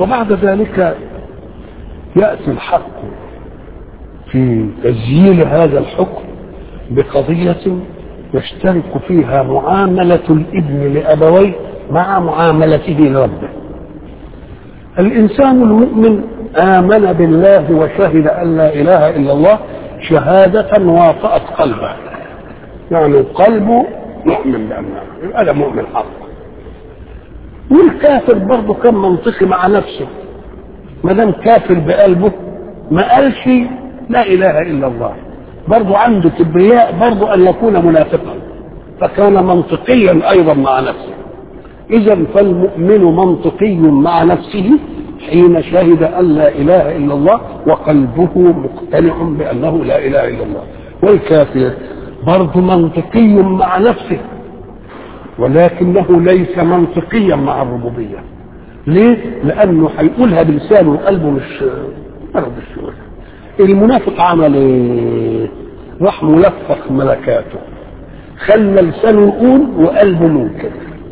وبعد ذلك يأتي الحق في تسجيل هذا الحكم بقضية يشترك فيها معاملة الابن لأبويه مع معاملته لربه الإنسان المؤمن آمن بالله وشهد أن لا إله إلا الله شهادة واطأت قلبه يعني قلبه مؤمن بأنه يبقى ده مؤمن حق والكافر برضه كان منطقي مع نفسه ما دام كافر بقلبه ما قالش لا اله الا الله برضه عنده كبرياء برضه ان يكون منافقا فكان منطقيا ايضا مع نفسه اذا فالمؤمن منطقي مع نفسه حين شهد ان لا اله الا الله وقلبه مقتنع بانه لا اله الا الله والكافر برضه منطقي مع نفسه ولكنه ليس منطقيا مع الربوبيه ليه؟ لانه هيقولها بلسانه وقلبه مش مرض الشغل المنافق عمل ايه؟ راح ملفق ملكاته خلى لسانه يقول وقلبه منكر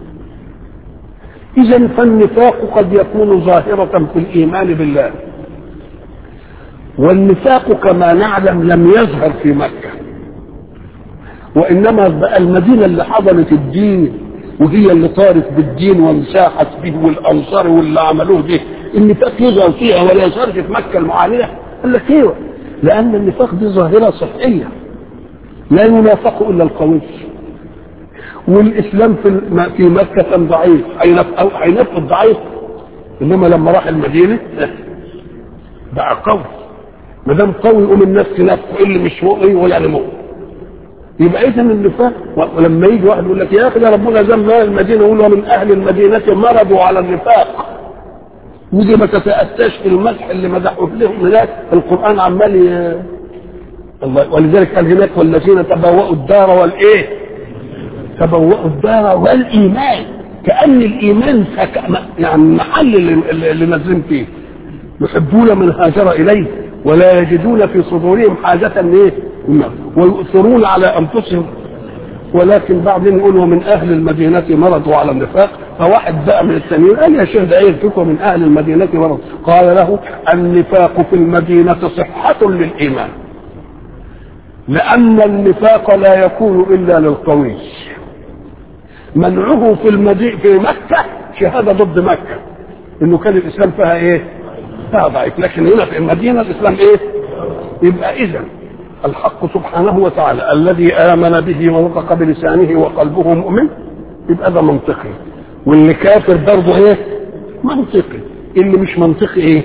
اذا فالنفاق قد يكون ظاهرة في الايمان بالله والنفاق كما نعلم لم يظهر في مكة وانما بقى المدينة اللي حضنت الدين وهي اللي طارت بالدين وانساحت به والانصار واللي عملوه ده النفاق يظهر فيها ولا يظهرش في مكة المعانية قال لك ايوه لان النفاق دي ظاهرة صحية لا ينافق الا القوي والاسلام في في مكة كان ضعيف هينفق الضعيف انما لما راح المدينة بقى قوي ما دام قوي يقوم الناس تنافق اللي مش مؤمن ولا مؤمن يبقى اذا النفاق ولما يجي واحد يقول لك يا اخي ده ربنا ذم المدينه يقول ومن اهل المدينه مرضوا على النفاق ودي ما تتاتاش في المدح اللي مدحوا لهم هناك القران عمال ي... الله ولذلك قال هناك والذين تبوأوا الدار والايه؟ تبوأوا الدار والايمان كان الايمان فك... يعني محل اللي, اللي نازلين فيه يحبون من هاجر اليه ولا يجدون في صدورهم حاجة ايه؟ ويؤثرون على انفسهم ولكن بعدين يقول ومن اهل المدينة مرضوا على النفاق فواحد بقى من التانيين قال يا شيخ ده ايه الفكره من اهل المدينة مرض قال له النفاق في المدينة صحة للايمان لأن النفاق لا يكون إلا للقوي منعه في المدينة في مكة شهادة ضد مكة إنه كان الإسلام فيها إيه؟ فيها ضعيف لكن هنا في المدينة الإسلام إيه؟ يبقى إذا الحق سبحانه وتعالى الذي آمن به ونطق بلسانه وقلبه مؤمن يبقى ده منطقي واللي كافر برضه إيه؟ منطقي اللي مش منطقي إيه؟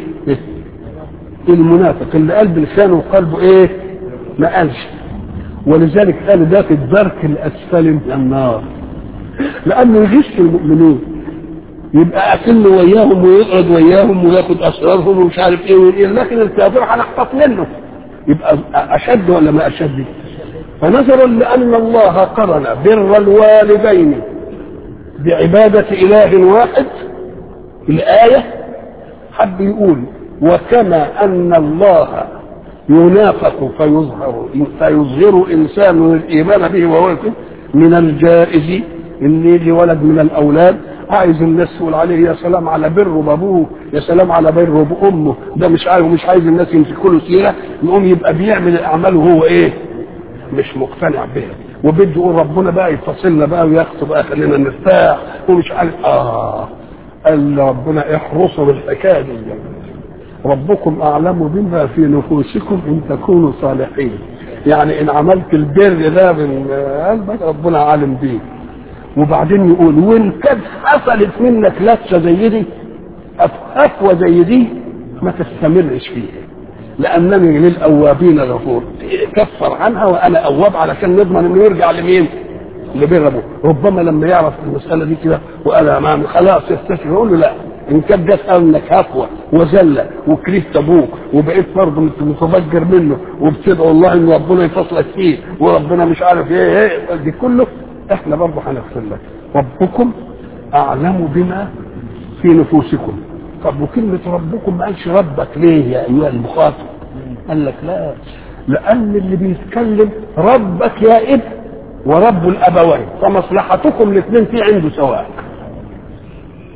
المنافق اللي قلب لسانه وقلبه إيه؟ ما قالش ولذلك قال ده في الدرك الاسفل من النار لانه يغش المؤمنين يبقى اكل وياهم ويقعد وياهم وياخد اسرارهم ومش عارف ايه وايه لكن الكافر هنحتط منه يبقى اشد ولا ما اشد فنظرا لان الله قرن بر الوالدين بعباده اله واحد الايه حب يقول وكما ان الله ينافق فيظهر فيظهر انسان الايمان به وهو من الجائز ان يجي ولد من الاولاد عايز الناس تقول عليه يا سلام على بره بابوه يا سلام على بره بامه ده مش عايز ومش عايز الناس يمسكوا له سيره يقوم يبقى بيعمل الاعمال وهو ايه؟ مش مقتنع بها وبده يقول ربنا بقى يفصلنا بقى ويخطب بقى خلينا نرتاح ومش عارف اه قال ربنا احرصوا بالحكايه دي ربكم اعلم بما في نفوسكم ان تكونوا صالحين يعني ان عملت البر ده من قلبك ربنا عالم بيه وبعدين يقول وان كانت حصلت منك لفه زي دي افوه زي دي ما تستمرش فيها لانني للاوابين غفور كفر عنها وانا اواب علشان نضمن انه يرجع لمين؟ لبر ابوه ربما لما يعرف المساله دي كده وانا امام خلاص يستشفي يقول له لا ان كانت جت انك هفوه وزله وكرهت ابوك وبقيت برضه متفجر منه وبتدعو الله ان ربنا يفصلك فيه وربنا مش عارف ايه ايه دي كله احنا برضه هنغفر لك ربكم اعلم بما في نفوسكم طب وكلمة ربكم ما قالش ربك ليه يا أيها المخاطب؟ قال لك لا لأن اللي بيتكلم ربك يا ابن ورب الأبوين فمصلحتكم الاثنين في عنده سواء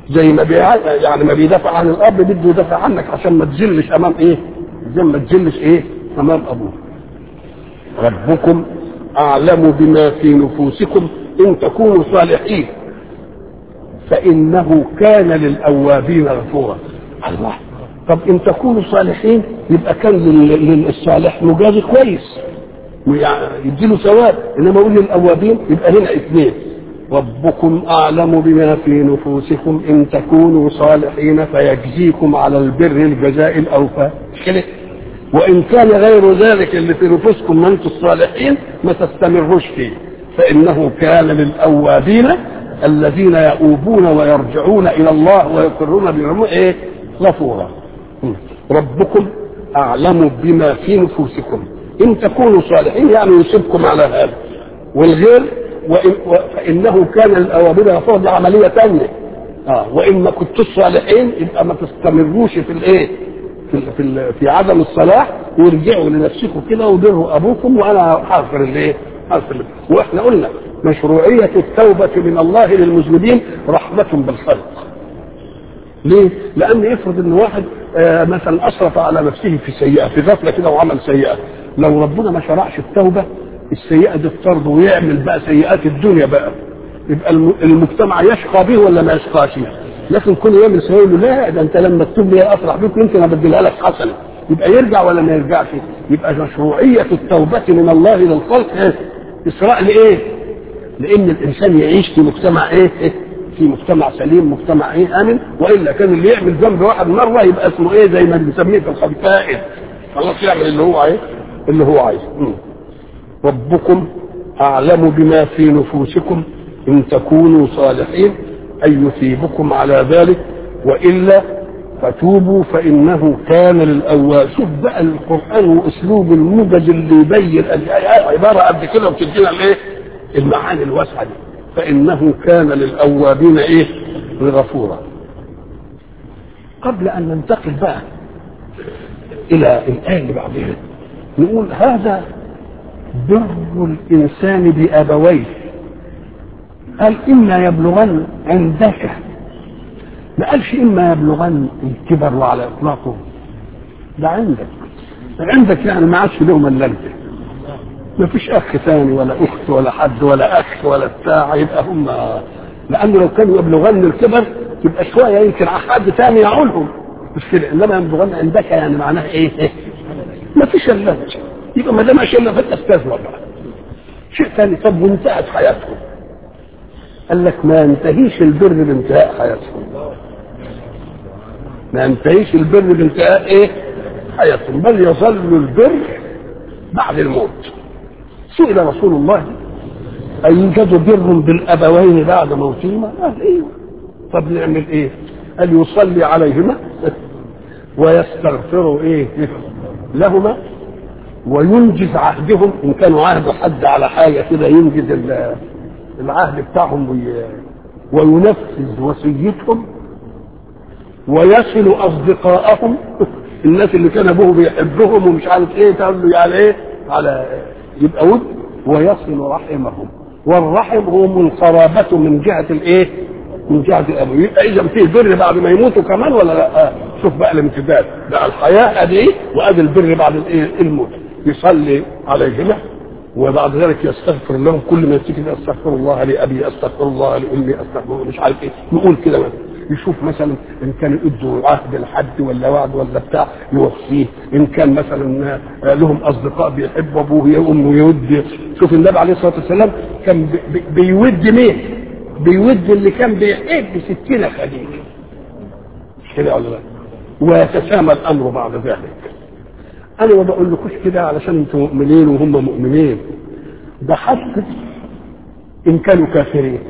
زي ما بيع... يعني ما بيدافع عن الاب بده يدافع عنك عشان ما تذلش امام ايه زي ما تذلش ايه امام ابوك ربكم اعلم بما في نفوسكم ان تكونوا صالحين فانه كان للاوابين غفورا الله طب ان تكونوا صالحين يبقى كان لل- للصالح مجازي كويس يديله ثواب انما يقول للاوابين يبقى هنا اثنين ربكم اعلم بما في نفوسكم ان تكونوا صالحين فيجزيكم على البر الجزاء الاوفى مش كده وان كان غير ذلك اللي في نفوسكم ما انتم الصالحين ما تستمروش فيه فانه كان للاوابين الذين يؤوبون ويرجعون الى الله ويقرون بالعلوم ايه غفورا ربكم اعلم بما في نفوسكم ان تكونوا صالحين يعني يصيبكم على هذا والغير وإن و- فانه كان للاوابين غفورا دي عمليه ثانيه اه وان ما كنتوش صالحين يبقى ما تستمروش في الايه في ال- في, ال- في عدم الصلاح وارجعوا لنفسكم كده وبروا ابوكم وانا حاضر الايه حاضر ال- واحنا قلنا مشروعيه التوبه من الله للمذنبين رحمه بالخلق ليه؟ لأن يفرض إن واحد آه مثلا أسرف على نفسه في سيئة في غفلة كده وعمل سيئة لو ربنا ما شرعش التوبة السيئة دي تطرد ويعمل بقى سيئات الدنيا بقى يبقى الم- المجتمع يشقى به ولا ما يشقاش لكن كل يوم سيئة يقول له لا ده أنت لما تتوب لي أفرح بك يمكن أبدلها لك حسنة يبقى يرجع ولا ما يرجعش يبقى مشروعية التوبة من الله للخلق إيه؟ إسراء لإيه؟ لان الانسان يعيش في مجتمع ايه, إيه؟ في مجتمع سليم مجتمع ايه امن والا كان اللي يعمل ذنب واحد مره يبقى اسمه ايه زي ما بنسميه في الخلق فائد خلاص يعمل اللي هو عايز اللي هو عايزه مم. ربكم اعلم بما في نفوسكم ان تكونوا صالحين اي يثيبكم على ذلك والا فتوبوا فانه كان للاواب شوف بقى القران واسلوب الموجز اللي يبين عباره قد كده وتدينا الايه المعاني الواسعه دي فانه كان للاوابين ايه غفورا قبل ان ننتقل بقى الى الايه اللي بعدها نقول هذا بر الانسان بابويه قال اما يبلغن عندك ما قالش اما يبلغن الكبر وعلى اطلاقه ده عندك عندك يعني ما عادش لهم الا انت ما فيش اخ ثاني ولا اخت ولا حد ولا اخ ولا بتاع يبقى هم لانه لو كانوا يبلغن الكبر يبقى شويه يمكن حد ثاني يعولهم مش كده انما يبلغن عندك يعني معناها ايه؟ ما فيش الا انت يبقى ما دام الا فانت استاذ بقى شيء ثاني طب وانتهت حياتهم قال لك ما ينتهيش البر بانتهاء حياتهم ما ينتهيش البر بانتهاء ايه حياتهم بل يظل البر بعد الموت سئل رسول الله أيوجد بر بالأبوين بعد موتهما؟ قال إيه طب نعمل إيه؟ قال يصلي عليهما ويستغفر إيه لهما وينجز عهدهم إن كانوا عهدوا حد على حاجة كده ينجز ال- العهد بتاعهم وي- وينفذ وصيتهم ويصل أصدقائهم الناس اللي كان أبوه بيحبهم ومش عارف إيه تقول له يعني إيه على يبقى ود ويصل رحمهم والرحم هم القرابة من جهة الايه؟ من جهة الأبو يبقى إذا فيه بر بعد ما يموتوا كمان ولا لا؟ آه. شوف بقى الامتداد بقى الحياة أدي إيه؟ وأدي البر بعد الإيه؟ الموت يصلي عليهما وبعد ذلك يستغفر لهم كل ما يفتكر استغفر الله لأبي استغفر الله لأمي استغفر مش عارف إيه يقول كده مثلا يشوف مثلا ان كان يدوا عهد لحد ولا وعد ولا بتاع يوفيه ان كان مثلا لهم اصدقاء بيحبوا ابوه يقوم ويود شوف النبي عليه الصلاه والسلام كان بي- بي- بيود مين؟ بيود اللي كان بيحب ستين خديجه مش كده ولا لا؟ ويتسامى الامر بعد ذلك انا ما بقولكوش كده علشان انتم مؤمنين وهم مؤمنين ده حتى ان كانوا كافرين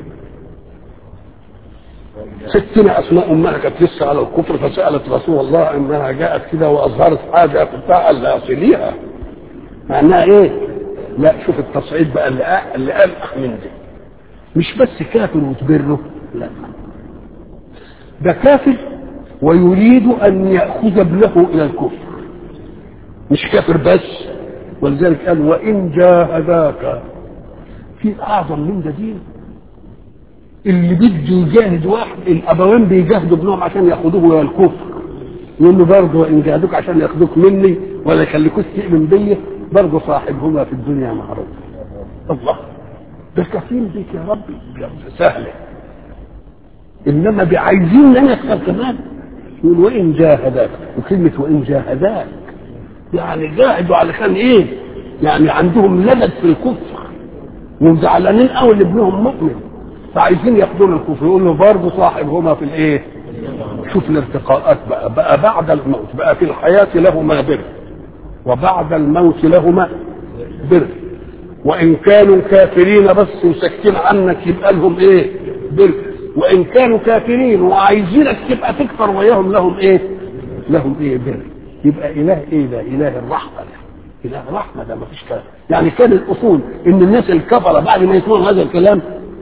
ستنا اسماء امها كانت لسه على الكفر فسالت رسول الله انها جاءت كده واظهرت حاجه بتاع لا اصليها معناها ايه؟ لا شوف التصعيد بقى اللي أ- اللي الأح من دي مش بس كافر وتبره لا ده كافر ويريد ان ياخذ ابنه الى الكفر مش كافر بس ولذلك قال وان جاهداك في اعظم من ده دين اللي بده يجاهد واحد الابوين بيجاهدوا ابنهم عشان ياخدوه الى الكفر يقول له برضه وان جاهدوك عشان ياخدوك مني ولا يخليكوش تؤمن بيا برضه صاحبهما في الدنيا معروف الله ده كفيل بيك يا ربي سهله انما بعايزين لنا يكفر كمان يقول وان جاهداك وكلمه وان جاهداك يعني جاهدوا علشان ايه؟ يعني عندهم لبد في الكفر وزعلانين قوي ان ابنهم مؤمن فعايزين ياخدون الكفر يقول له برضه صاحبهما في الايه؟ شوف الارتقاءات بقى بقى بعد الموت بقى في الحياه لهما بر وبعد الموت لهما بر وان كانوا كافرين بس مسكين عنك يبقى لهم ايه؟ بر وان كانوا كافرين وعايزينك تبقى تكفر وياهم لهم ايه؟ لهم ايه بر يبقى اله ايه ده؟ اله الرحمه ده اله الرحمه ده مفيش كلام يعني كان الاصول ان الناس الكفره بعد ما يسمعوا هذا الكلام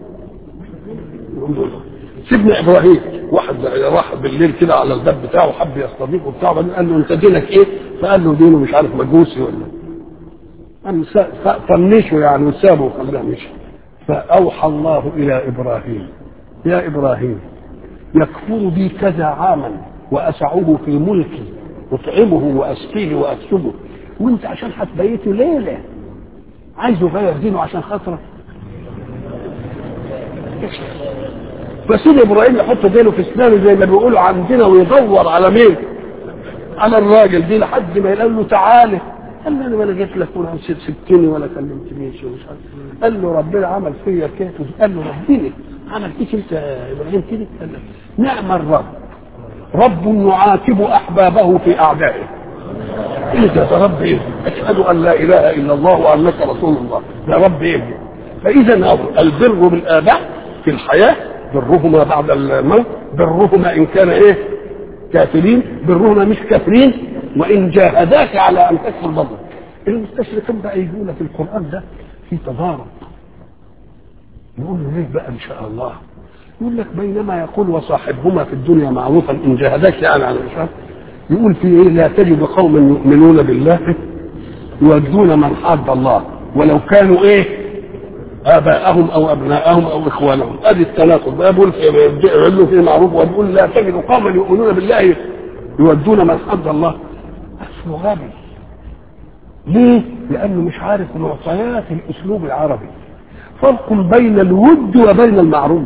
سيدنا ابراهيم واحد راح بالليل كده على الباب بتاعه وحب يستضيفه بتاعه بعدين قال له انت دينك ايه؟ فقال له دينه مش عارف مجوسي ولا قام طنشه يعني وسابه وخلاه مشي فاوحى الله الى ابراهيم يا ابراهيم يكفر بي كذا عاما واسعه في ملكي اطعمه واسقيه واكسبه وانت عشان هتبيته ليله عايزه يغير دينه عشان خاطرك فسيد ابراهيم يحط دينه في اسنانه زي ما بيقولوا عندنا ويدور على مين؟ على الراجل دي لحد ما يقول له تعالى قال له انا ما جيت لك ولا سبتني ولا كلمتنيش ومش عارف قال له ربنا عمل فيا كده قال له ربنا عمل فيك انت يا ابراهيم كده قال له نعم الرب رب يعاتب احبابه في اعدائه ايه ده ده رب ايه؟ اشهد ان لا اله الا الله وانك رسول الله ده رب ايه؟ فاذا البر بالاباء في الحياه برهما بعد الموت برهما ان كان ايه؟ كافرين برهما مش كافرين وان جاهداك على ان تكفر برضه المستشرقين بقى يقول في القران ده في تضارب يقول له ليه بقى ان شاء الله يقول لك بينما يقول وصاحبهما في الدنيا معروفا ان جاهداك يعني على الاشراك يقول في ايه لا تجد قوما يؤمنون بالله يودون من حاد الله ولو كانوا ايه اباءهم او ابناءهم او اخوانهم ادي التناقض بقى بيقول يقول له في معروف ويقول لا تجد قوما يؤمنون بالله يودون من حد الله اسمه غبي ليه؟ لانه مش عارف معطيات الاسلوب العربي فرق بين الود وبين المعروف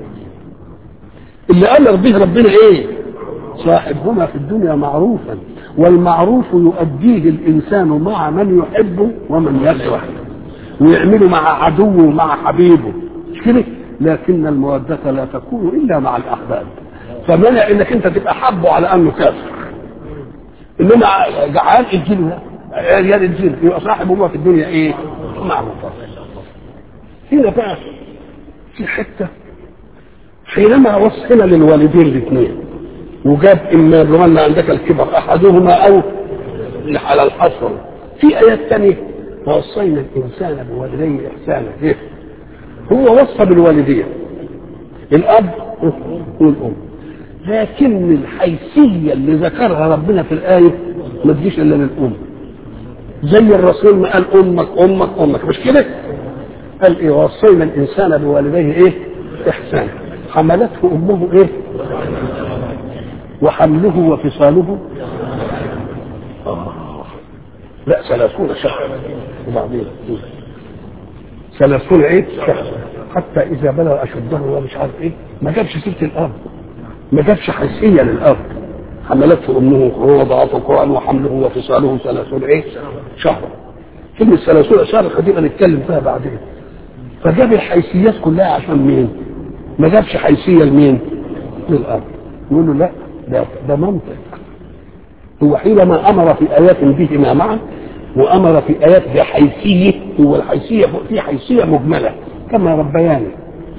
اللي امر به ربنا ايه؟ صاحبهما في الدنيا معروفا والمعروف يؤديه الانسان مع من يحبه ومن يكره ويعمله مع عدوه ومع حبيبه مش كده لكن المودة لا تكون إلا مع الأحباب فمنع إنك أنت تبقى حبه على أنه كافر إنما جعان اديله عيال اديله يبقى صاحبهما في الدنيا إيه؟ معروفة هنا بقى في حتة حينما وصينا للوالدين الاثنين وجاب إما اللي عندك الكبر أحدهما أو على الحصر في آيات ثانية ووصينا الانسان بوالديه احسانا إيه؟ هو وصى بالوالدين الاب والام لكن الحيثيه اللي ذكرها ربنا في الايه ما تجيش الا للام زي الرسول ما قال امك امك امك مش كده قال ايه وصينا الانسان بوالديه ايه احسانا حملته امه ايه وحمله وفصاله آه. لا ثلاثون شهرا وبعدين ثلاثون ايه شهرا حتى اذا بلغ اشده ومش عارف ايه ما جابش سيره الارض ما جابش حيثيه للارض حملته امه وهو ضعف القران وحمله وفصاله ثلاثون ايه شهرا كلمة ثلاثون شهر دي نتكلم فيها بعدين فجاب الحيثيات كلها عشان مين؟ ما جابش حيثيه لمين؟ للارض يقول له لا ده ده منطق هو حينما امر في ايات بهما معا وامر في ايات بحيثيه هو الحيثيه في حيثيه مجمله كما ربياني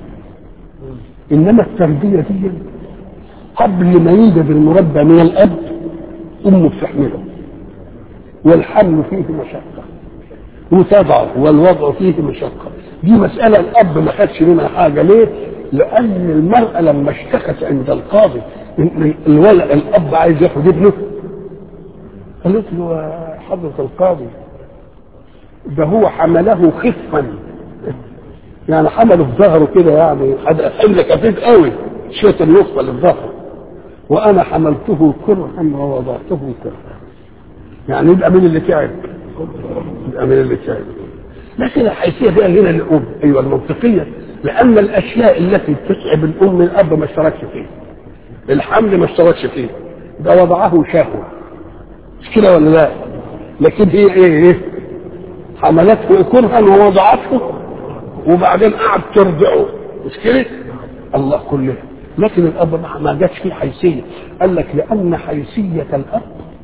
انما التربيه دي قبل ما يوجد المربى من الاب امه بتحمله والحمل فيه مشقه وتضع والوضع فيه مشقه دي مساله الاب ما خدش منها حاجه ليه؟ لان المراه لما اشتكت عند القاضي الولد الاب عايز ياخد ابنه قالت له يا حضرة القاضي ده هو حمله خفا يعني حمله في ظهره كده يعني حمل خفيف قوي شيء النصف اللي في ظهره وانا حملته كرها ووضعته كرها يعني يبقى مين اللي تعب يبقى مين اللي تعب لكن الحيثيه فيها هنا الام ايوه المنطقيه لان الاشياء التي تتعب الام من الاب ما اشتركش فيه الحمل ما اشتركش فيه ده وضعه شهوه مش كده ولا لا لكن هي ايه ايه حملته كرها ووضعته وبعدين قعد ترضعه مش كده الله كله لكن الاب ما جاتش فيه حيثيه قال لك لان حيثيه الاب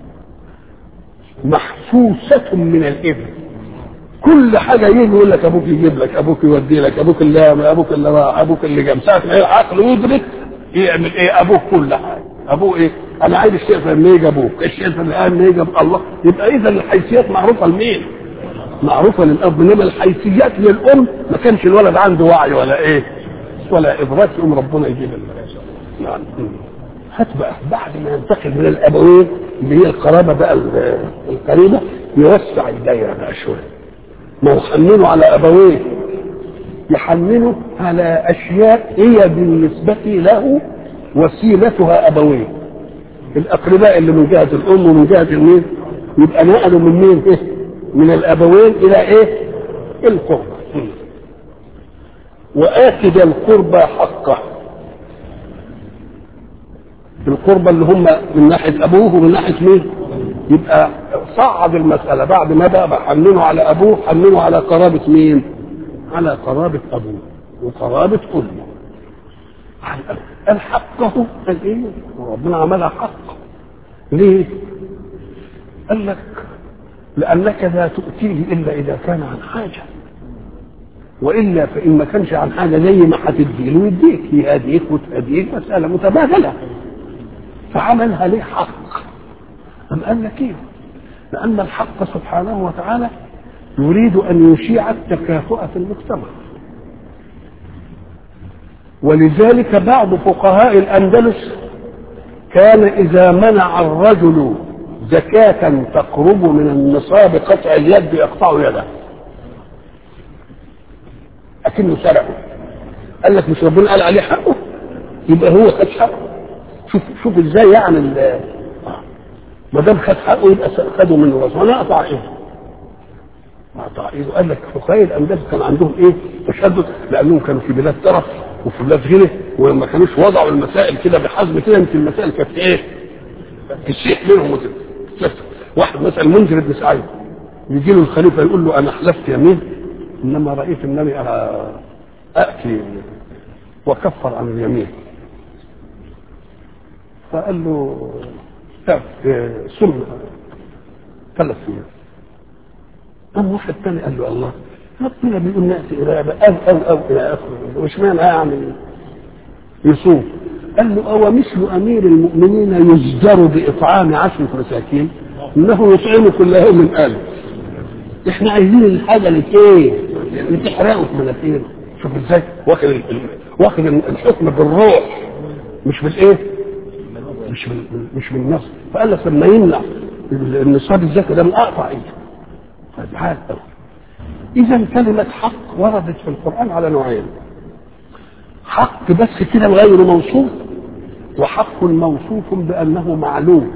محسوسه من الابن كل حاجه يجي يقول لك ابوك يجيب لك ابوك يودي لك ابوك اللي ابوك اللي راح ابوك اللي جاب ساعه ما العقل يدرك يعمل ايه ابوك كل حاجه ابوه ايه انا عايز الشيء لما يجي ابوك الشيء لما يجي الله يبقى اذا الحيثيات معروفه لمين معروفه للاب انما الحيثيات للام ما كانش الولد عنده وعي ولا ايه ولا ادراك يقوم ربنا يجيب نعم هات بقى بعد ما ينتقل من الابوين اللي هي القرابه بقى القريبه يوسع الدايره بقى شويه ما هو حننه على ابويه يحننه على اشياء هي بالنسبه له وسيلتها ابويه الاقرباء اللي من جهه الام ومن جهه المين يبقى نقلوا من مين إيه؟ من الابوين الى ايه القربى وآت ذا القربى حقه القربى اللي هم من ناحيه ابوه ومن ناحيه مين يبقى صعد المساله بعد ما بقى حننوا على ابوه حننوا على قرابه مين على قرابه ابوه وقرابه امه قال حقه قال ايه ربنا عملها حق ليه قال لك لانك لا تؤتيه الا اذا كان عن حاجه والا فان ما كانش عن حاجه زي ما هتديله يديك يهديك وتهديك مساله متبادله فعملها ليه حق أم قال لك ايه لان الحق سبحانه وتعالى يريد ان يشيع التكافؤ في المجتمع ولذلك بعض فقهاء الاندلس كان اذا منع الرجل زكاة تقرب من النصاب قطع اليد يقطع يده أكنه سرقه قال لك مش ربنا قال عليه حقه يبقى هو خد حقه شوف شوف ازاي يعني ما دام خد حقه يبقى خده من الرسول انا اقطع ايده اقطع ايده قال لك فقهاء الاندلس كان عندهم ايه تشدد لانهم كانوا في بلاد ترف وفي بلاد غنى ولما كانوش وضعوا المسائل كده بحزم كده يمكن المسائل كانت ايه؟ تسيح منهم وتتفتح واحد مثلا منذر بن سعيد يجي له الخليفه يقول له انا حلفت يمين انما رايت انني اتي وكفر عن اليمين فقال له طب سم ثلاث ايام قام واحد ثاني قال له الله ربنا بيقول ناتي الى او او او الى اخره وش معنى يعني يصوم قال له او مثل امير المؤمنين يزجر باطعام عشره مساكين انه يطعم كل يوم الف احنا عايزين الحاجه اللي ايه اللي تحرقه في مناخيره شوف ازاي واخد واخد الحكم بالروح مش بالايه مش بال مش بالنص فقال لك لما يمنع النصاب الزكاه ده من اقطع ايده فالحال اذا كلمه حق وردت في القران على نوعين حق بس كده غير موصوف وحق موصوف بانه معلوم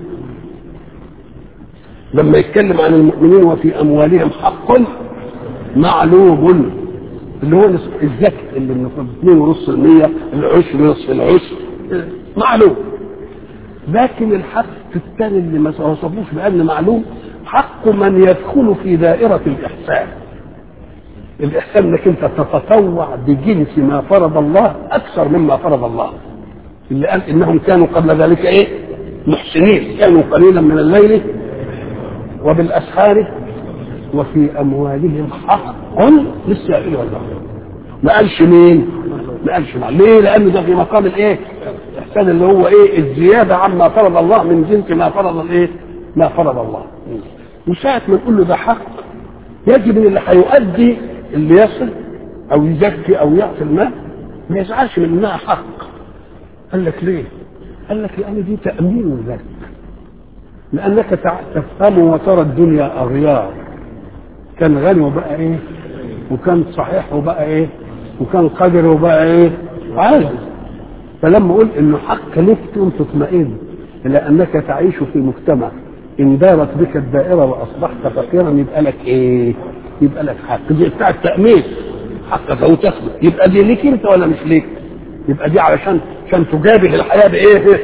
لما يتكلم عن المؤمنين وفي اموالهم حق معلوم اللي هو الزكاة اللي من 2.5% العشر نصف العشر معلوم لكن الحق الثاني اللي ما وصفوش بأن معلوم حق من يدخل في دائرة الإحسان الإحسان انك أنت تتطوع بجنس ما فرض الله أكثر مما فرض الله اللي قال إنهم كانوا قبل ذلك إيه محسنين كانوا قليلا من الليل وبالأسحار وفي أموالهم حق للسائل والمحروم ما قالش مين ما قالش مين ليه لأنه ده في مقام الإيه الإحسان اللي هو إيه الزيادة عما فرض الله من جنس ما فرض الإيه ما فرض الله وساعة ما نقول له ده حق يجب ان اللي هيؤدي اللي يصل او يزكي او يعطي المال ما يزعلش من انها حق قال لك ليه؟ قال لك لان دي تامين لك لانك تفهم وترى الدنيا اغيار كان غني وبقى ايه وكان صحيح وبقى ايه وكان قادر وبقى ايه عاجز فلما اقول انه حق لك تقوم تطمئن الى انك تعيش في مجتمع ان دارت بك الدائره واصبحت فقيرا يبقى لك ايه؟ يبقى لك حق دي بتاع التامين حقك او تاخده يبقى دي ليك انت ولا مش ليك؟ يبقى دي علشان عشان تجابه الحياه بايه؟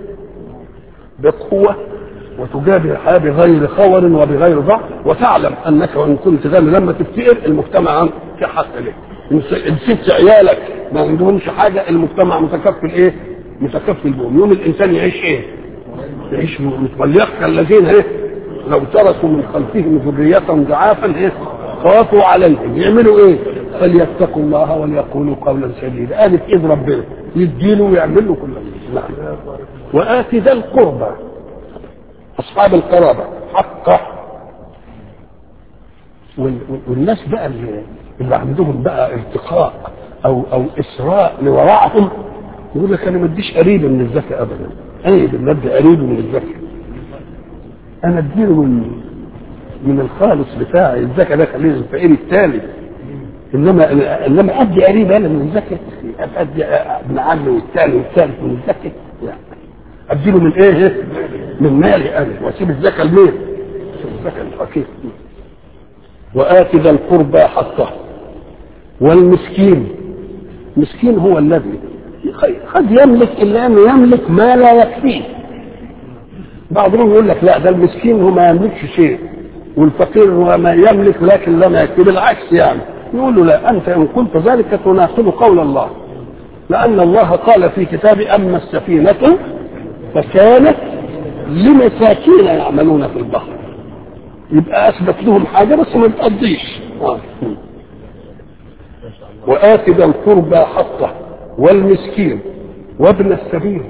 بقوه وتجابه الحياه بغير خور وبغير ضعف وتعلم انك وان كنت غني لما تفتقر المجتمع في حق لك نسيت عيالك ما عندهمش حاجه المجتمع متكفل ايه؟ متكفل بهم يوم الانسان يعيش ايه؟ يعيش وليخشى الذين ايه؟ لو تركوا من خلفهم ذرية ضعافا ايه؟ خافوا عليهم يعملوا ايه؟ فليتقوا الله وليقولوا قولا سديدا ادي في ايد ربنا يديله ويعمل له كل شيء نعم وآتي ذا القربى أصحاب القرابة حقه والناس بقى اللي, اللي عندهم بقى ارتقاء او او اسراء لورائهم يقول لك انا ما اديش قريب من الزكاه ابدا انا بدي قريب من الزكاه انا اديله من من الخالص بتاعي الزكاه ده خليه الفقير التالي انما انما ادي قريب انا من الزكاه ادي ابن عمي والتاني والثالث من الزكاه يعني اديله من ايه؟ من مالي انا واسيب الزكاه لمين؟ الزكاه الفقير وآت ذا القربى حقه والمسكين مسكين هو الذي قد يملك الا انه يملك ما لا يكفيه بعضهم يقول لك لا ده المسكين هو ما يملكش شيء والفقير هو ما يملك لكن لا يكفي بالعكس يعني يقول له لا انت ان قلت ذلك تناقض قول الله لان الله قال في كتابه اما السفينه فكانت لمساكين يعملون في البحر يبقى اثبت لهم حاجه بس ما بتقضيش آه. وآت ذا القربى حقه والمسكين وابن السبيل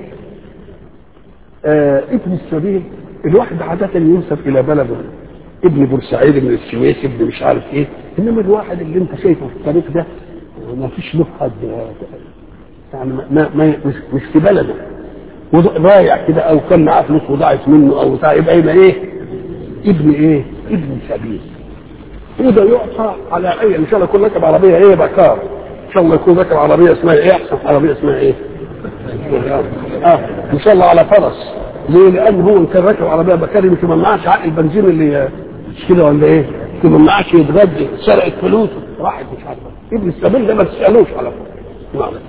آه ابن السبيل الواحد عادة ينسب إلى بلده ابن بورسعيد ابن السويس ابن مش عارف ايه انما الواحد اللي انت شايفه في الطريق ده ما فيش له حد يعني ما, ما مش, مش في بلده ضايع كده او كان معاه فلوس وضاعت منه او بتاع يبقى يبقى ايه؟ ابن ايه؟ ابن سبيل وده يعطى على اي ان شاء الله يكون راكب عربيه ايه بكار ان شاء الله يكون راكب عربيه اسمها ايه احسن عربيه اسمها ايه؟ اه ان شاء الله على فرس ليه؟ لان هو ان كان راكب عربيه بكار يمكن ما معاش عقل البنزين اللي مش كده ولا ايه؟ يمكن ما معاش يتغدى سرقت فلوسه راحت مش عارف ابن السبيل ده ما تسالوش على فكره نعم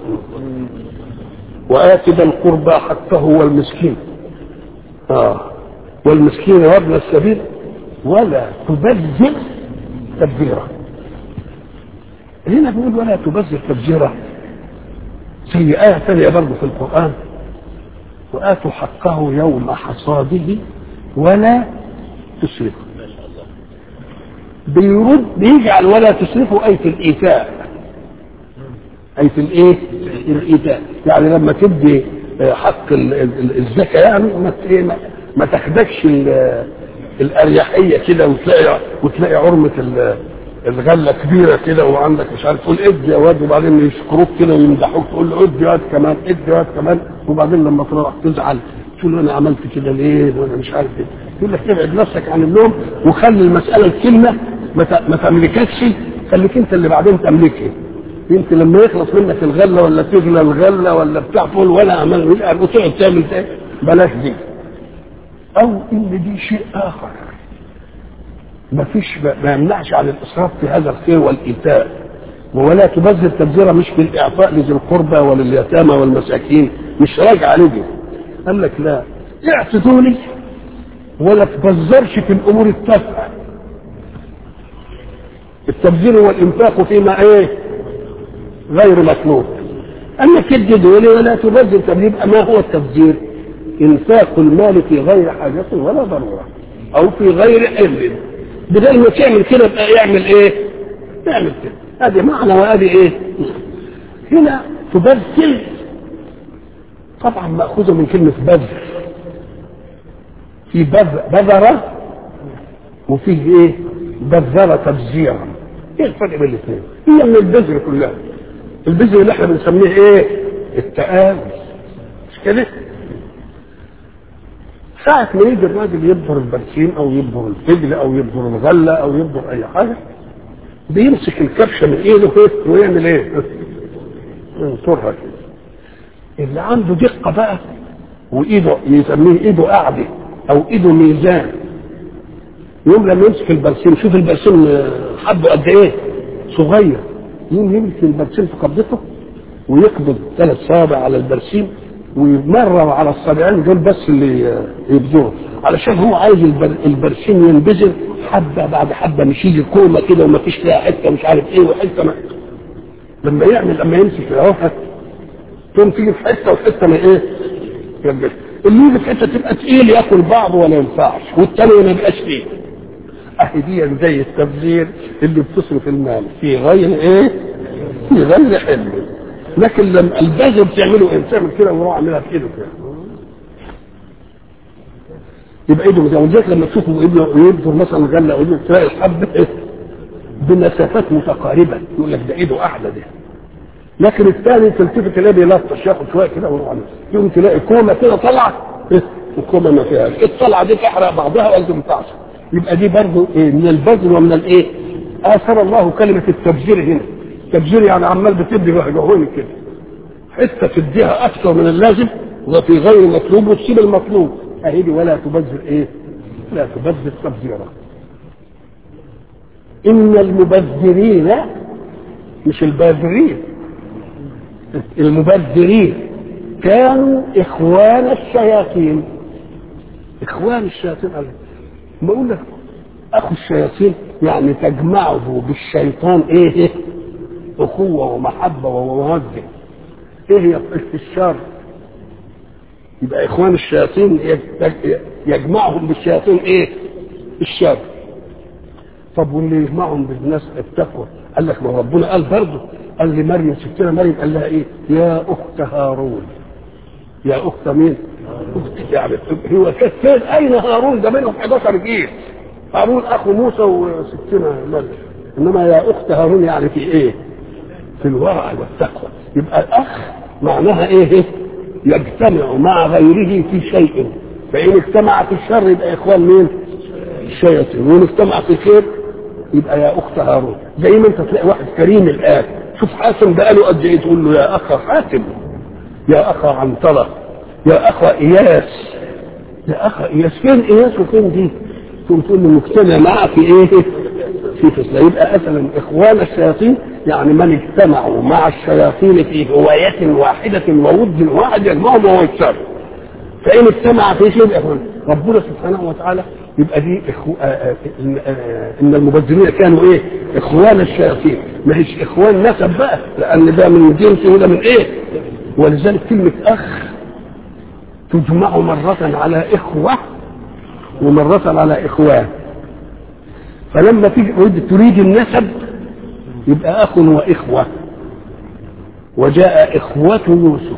وآت ذا القربى حقه والمسكين آه والمسكين وابن السبيل ولا تبذر تبذيرا هنا بيقول ولا تبذر تبذيرا في آية ثانية برضه في القرآن وآتوا حقه يوم حصاده ولا تسرفوا بيرد بيجعل ولا تسرفوا أي في الإيتاء أي في الإيه؟ الإيتاء يعني لما تدي حق الزكاة يعني ما ما تاخدكش الاريحيه كده وتلاقي وتلاقي عرمه الغله كبيره كده وعندك مش عارف تقول ادي يا واد وبعدين يشكروك كده ويمدحوك تقول له ادي يا واد كمان ادي يا واد كمان وبعدين لما تروح تزعل تقول له انا عملت كده ليه وانا مش عارف ايه يقول لك ابعد نفسك عن النوم وخلي المساله الكلمه ما تملككش خليك انت اللي بعدين تملكها انت لما يخلص منك الغله ولا تغلى الغله ولا بتاع تقول وانا عمال وتقعد تعمل بلاش دي او ان دي شيء اخر ما فيش ما يمنعش عن الاسراف في هذا الخير والايتاء ولا تبذر تبذيرا مش بالاعطاء لذي القربى ولليتامى والمساكين مش راجع عليه قال لك لا اعطوني ولا تبذرش في الامور التافهه التبذير والانفاق فيما ايه غير مطلوب اما تدي دولي ولا تبذر تبذير ما هو التبذير انفاق المال في غير حاجة ولا ضرورة او في غير حل بدل ما تعمل كده بقى يعمل ايه يعمل كده هذه معنى وهذه ايه هنا تبذل طبعا مأخوذة من كلمة بذل في بذرة وفيه ايه بذرة تبذيرا ايه الفرق بين الاثنين هي من البذر كلها البذر اللي احنا بنسميه ايه التآمل مش كده ساعة ما يجي الراجل يبذر البرسيم او يبذر الفجل او يبذر الغلة او يبذر اي حاجة بيمسك الكبشة من ايده ويعمل ايه ينصرها كده اللي عنده دقه بقى وايده يسميه ايده قاعده او ايده ميزان يوم لما يمسك البرسيم شوف البرسيم حبه قد ايه صغير يوم يمسك البرسيم في قبضته ويقبض ثلاث صوابع على البرسيم ويمرر على الصابعين دول بس اللي يبذروا علشان هو عايز البر... البرسيم ينبذر حبه بعد حبه مش يجي كومه كده وما فيش فيها حته مش عارف ايه وحته ما لما يعمل لما يمسك اهو تقوم تيجي في حته وحته ما ايه ينبذر اللي يجي في حته تبقى تقيل ياكل بعض ولا ينفعش والتاني ما يبقاش فيه اهي دي زي التبذير اللي بتصرف المال في غير ايه في غير حلم لكن لما البذر بتعمله ايه بتعمل كده ويروح عاملها في ايده كده يبقى ايده زي ولذلك لما تشوفوا ابنه يبذر مثلا غله ويقول تلاقي الحب إيه؟ بمسافات متقاربه يقول لك ده ايده احلى ده لكن الثاني تلتفت تلاقيه بيلطش ياخد شويه كده ويروح عاملها يقوم تلاقي كومه كده طالعه إيه؟ وكومه ما فيهاش الطلعه دي تحرق بعضها ولا تنفعش يبقى دي برضه إيه من البذل ومن الايه اثر الله كلمه التبذير هنا التبذير يعني عمال بتدي جهوني كده حته تديها اكثر من اللازم وفي غير مطلوب وتسيب المطلوب اهي دي ولا تبذر ايه لا تبذر تبذيرا ان المبذرين مش الباذرين المبذرين كانوا اخوان الشياطين اخوان الشياطين ما اقول لك اخو الشياطين يعني تجمعه بالشيطان ايه اخوه ومحبه وموده ايه هي الشر يبقى اخوان الشياطين يجمعهم بالشياطين ايه الشر طب واللي يجمعهم بالناس التقوى قال لك ما ربنا قال برضه قال لمريم ستنا مريم قال لها ايه يا اخت هارون يا اخت مين اخت يعني هو كانت فين اين هارون ده منهم 11 جيل هارون اخو موسى وستنا مريم انما يا اخت هارون يعني في ايه في الورع والتقوى يبقى الاخ معناها ايه يجتمع مع غيره في شيء فان اجتمع في الشر يبقى اخوان مين الشياطين وان اجتمع في الخير يبقى يا اخت هارون زي ما انت تلاقي واحد كريم الان شوف حاتم بقاله قد ايه تقول له يا اخ حاتم يا اخ عنترة يا اخ اياس يا اخ اياس فين اياس وفين دي تقوم تقول له مجتمع معك في ايه في فسلا يبقى مثلا اخوان الشياطين يعني من اجتمعوا مع الشياطين في هواية واحدة وود واحد يجمعهم وهو الشر فإن اجتمع في شيء يبقى ربنا سبحانه وتعالى يبقى دي إخو... آآ آآ إن المبذرين كانوا إيه؟ إخوان الشياطين ما هيش إخوان نسب بقى لأن ده من جنس وده من إيه؟ ولذلك كلمة أخ تجمع مرة على إخوة ومرة على إخوان فلما تيجي تريد النسب يبقى أخ وإخوة وجاء إخوة يوسف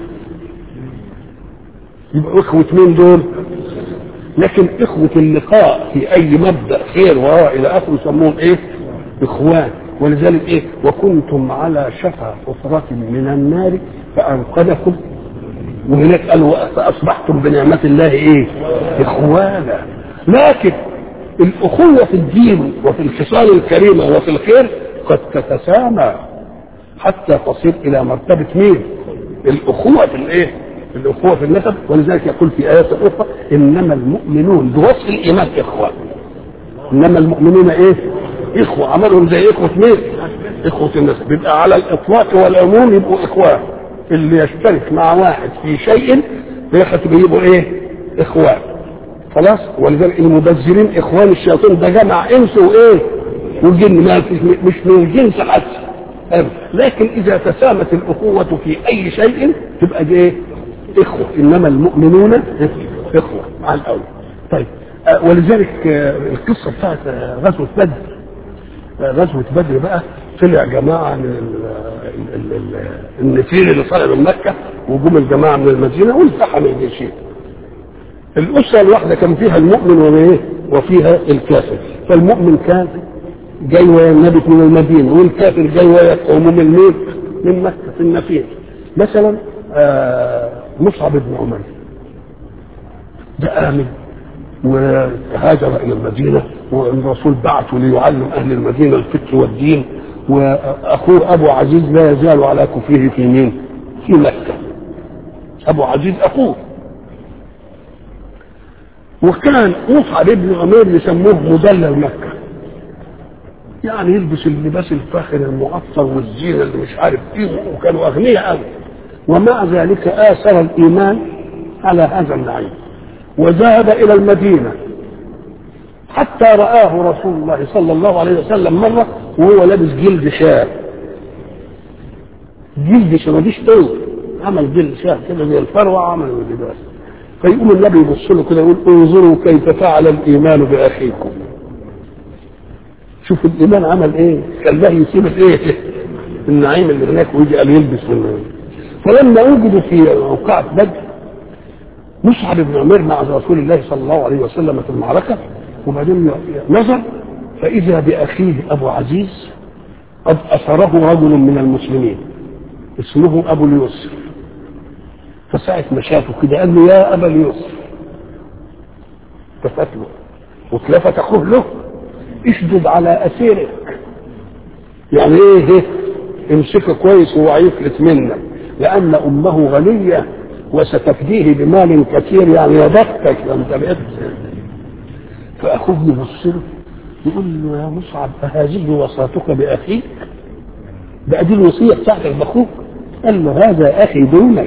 يبقى إخوة مين دول؟ لكن إخوة اللقاء في أي مبدأ خير وراء إلى آخره يسموهم إيه؟ إخوان ولذلك إيه؟ وكنتم على شفا حفرة من النار فأنقذكم وهناك قالوا فأصبحتم بنعمة الله إيه؟ إخوانا لكن الأخوة في الدين وفي الخصال الكريمة وفي الخير قد تتسامى حتى تصل إلى مرتبة مين؟ الأخوة في الإيه؟ الأخوة في النسب ولذلك يقول في آيات أخرى إنما المؤمنون بوصف الإيمان إخوة إنما المؤمنون إيه؟ إخوة عملهم زي إخوة مين؟ إخوة النسب يبقى على الإطلاق والعموم يبقوا إخوان اللي يشترك مع واحد في شيء يبقوا إيه؟ إخوان خلاص ولذلك المبذرين اخوان الشياطين ده جمع انس وايه والجن ما فيش مش من الجنس حتى لكن اذا تسامت الاخوه في اي شيء تبقى دي ايه اخوه انما المؤمنون اخوه مع الاول طيب آه ولذلك آه القصه بتاعت آه غزوه بدر غزوه بدر بقى طلع جماعه من النفير اللي طلع من مكه وجم الجماعه من المدينه والتحموا الجيشين الأسرة الواحدة كان فيها المؤمن وإيه؟ وفيها الكافر فالمؤمن كان جاي ويا النبي من المدينة والكافر جاي ويا قوم من مين؟ من مكة في النفير مثلا آه مصعب بن عمر ده آمن وهاجر إلى المدينة والرسول بعثه ليعلم أهل المدينة الفكر والدين وأخوه أبو عزيز لا يزال على كفره في مين؟ ابو عزيز اخوه وكان مصعب ابن عمير يسموه مدلل مكه يعني يلبس اللباس الفاخر المعطر والزينه اللي مش عارف ايه وكانوا اغنياء قوي ومع ذلك اثر الايمان على هذا النعيم وذهب الى المدينه حتى رآه رسول الله صلى الله عليه وسلم مرة وهو لابس جلد شاه جلد شاه مفيش طول عمل جلد شاه كده زي الفروة عمل اللباس فيقوم النبي يبص له كده يقول انظروا كيف فعل الإيمان بأخيكم شوف الإيمان عمل إيه خلاه يسيب الإيه النعيم اللي هناك ويجي قال يلبس منه فلما وجدوا في موقعة بدر مصعب بن عمير مع رسول الله صلى الله عليه وسلم في المعركة وبعدين نظر فإذا بأخيه أبو عزيز قد أسره رجل من المسلمين اسمه أبو اليسر فساعة ما شافه كده قال له يا أبا اليسر التفت له واتلفت أخوه له اشدد على أسيرك يعني إيه إيه امسكه كويس وهو هيفلت منك لأن أمه غنية وستفديه بمال كثير يعني يا بختك انت بقيت فاخوه يبص له يقول له يا مصعب أهذه وصاتك باخيك بقى دي الوصيه بتاعتك باخوك قال له هذا اخي دونك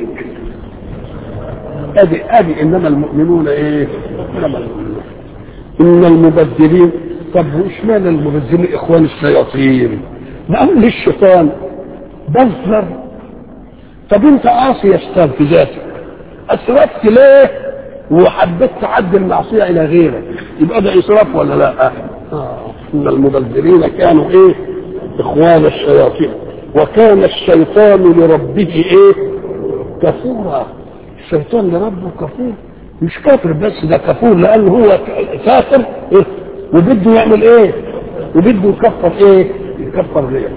ادي ادي انما المؤمنون ايه انما المؤمنون ان المبذرين طب واشمعنى المبذرين اخوان الشياطين نقول للشيطان بذر طب انت عاصي يا في ذاتك اسرفت ليه وحبيت تعدي المعصيه الى غيرك يبقى ده اسراف ولا لا؟ آه. ان المبذرين كانوا ايه؟ اخوان الشياطين وكان الشيطان لربه ايه؟ كفورا الشيطان لربه كفور مش كافر بس ده كفور لانه هو كافر إيه؟ وبده يعمل ايه؟ وبده يكفر ايه؟ يكفر غيره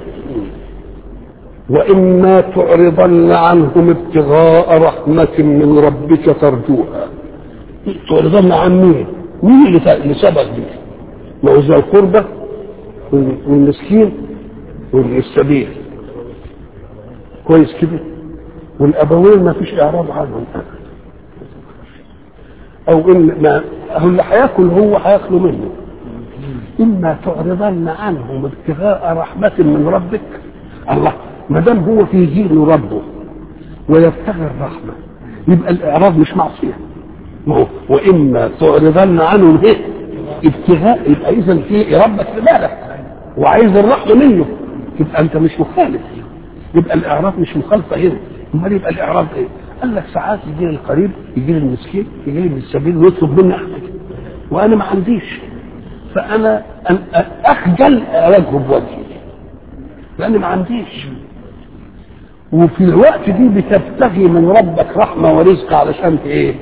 وإما تعرضن عنهم ابتغاء رحمة من ربك ترجوها تعرضن عن مين؟ مين اللي اللي سبق دي؟ ما هو ذا القربة والمسكين والسبيل كويس كده والأبوين ما فيش إعراض عنهم أو إن ما هو اللي هياكل هو هياكلوا منه إما تعرضن عنهم ابتغاء رحمة من ربك الله ما دام هو في ذهن ربه ويبتغي الرحمة يبقى الإعراض مش معصية ما هو وإما تعرضن عنه إيه؟ ابتغاء يبقى إذا في ربك في بالك وعايز الرحمة منه يبقى أنت مش مخالف يبقى الإعراض مش مخالفة هنا أمال يبقى الإعراض إيه؟ قال لك ساعات يجي لي القريب يجي لي المسكين يجي لي من السبيل ويطلب مني حاجة وأنا ما عنديش فأنا أن أخجل أواجهه بوجهي لأني ما عنديش وفي الوقت دي بتبتغي من ربك رحمة ورزق علشان ايه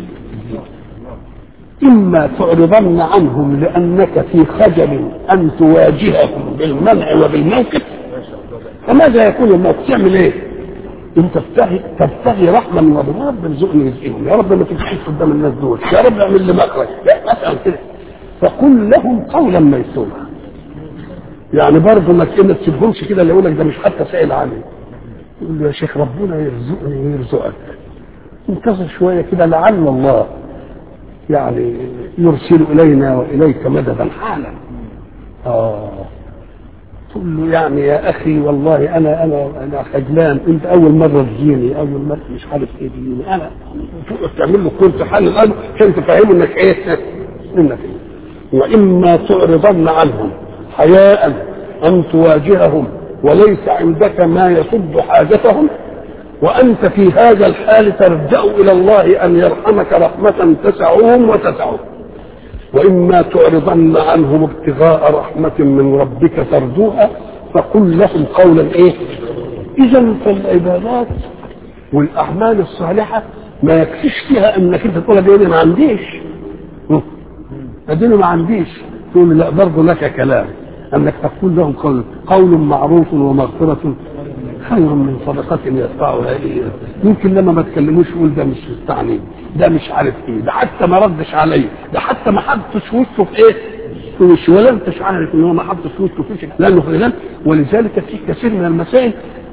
إما تعرضن عنهم لأنك في خجل أن تواجههم بالمنع وبالموقف فماذا يكون الموقف تعمل إيه؟ أنت تبتغي تبتغي رحمة من ربنا يا رب ارزقني رزقهم يا رب ما تبقيش قدام الناس دول يا رب اعمل لي مخرج مثلا كده فقل لهم قولا ميسورا يعني برضه ما ما تسيبهمش كده اللي يقول لك ده مش حتى سائل عني يقول له يا شيخ ربنا يرزقني ويرزقك انتظر شويه كده لعل الله يعني يرسل الينا واليك مددا حالا اه تقول له يعني يا اخي والله انا انا انا خجلان انت اول مره تجيني اول مره مش عارف ايه تجيني انا تعمل له كنت حل الان عشان تفهمه انك ايه انك إيه؟ واما تعرضن عنهم حياء ان تواجههم وليس عندك ما يصد حاجتهم وانت في هذا الحال ترجع الى الله ان يرحمك رحمه تسعهم وتسعهم واما تعرضن عنهم ابتغاء رحمه من ربك ترجوها فقل لهم قولا ايه اذا فالعبادات والاعمال الصالحه ما يكفيش فيها انك انت تقول دي ما عنديش اديني ما عنديش تقول لا برضه لك كلام انك تقول لهم قول قول معروف ومغفره خير من صدقة يدفعها إليه يمكن لما ما تكلموش يقول ده مش مستعني ده مش عارف ايه ده حتى ما ردش عليا ده حتى ما حطش وشه في ايه في وشه ولا انتش عارف ان هو ما حطش وشه في شيء لانه فلان ولذلك في كثير من المسائل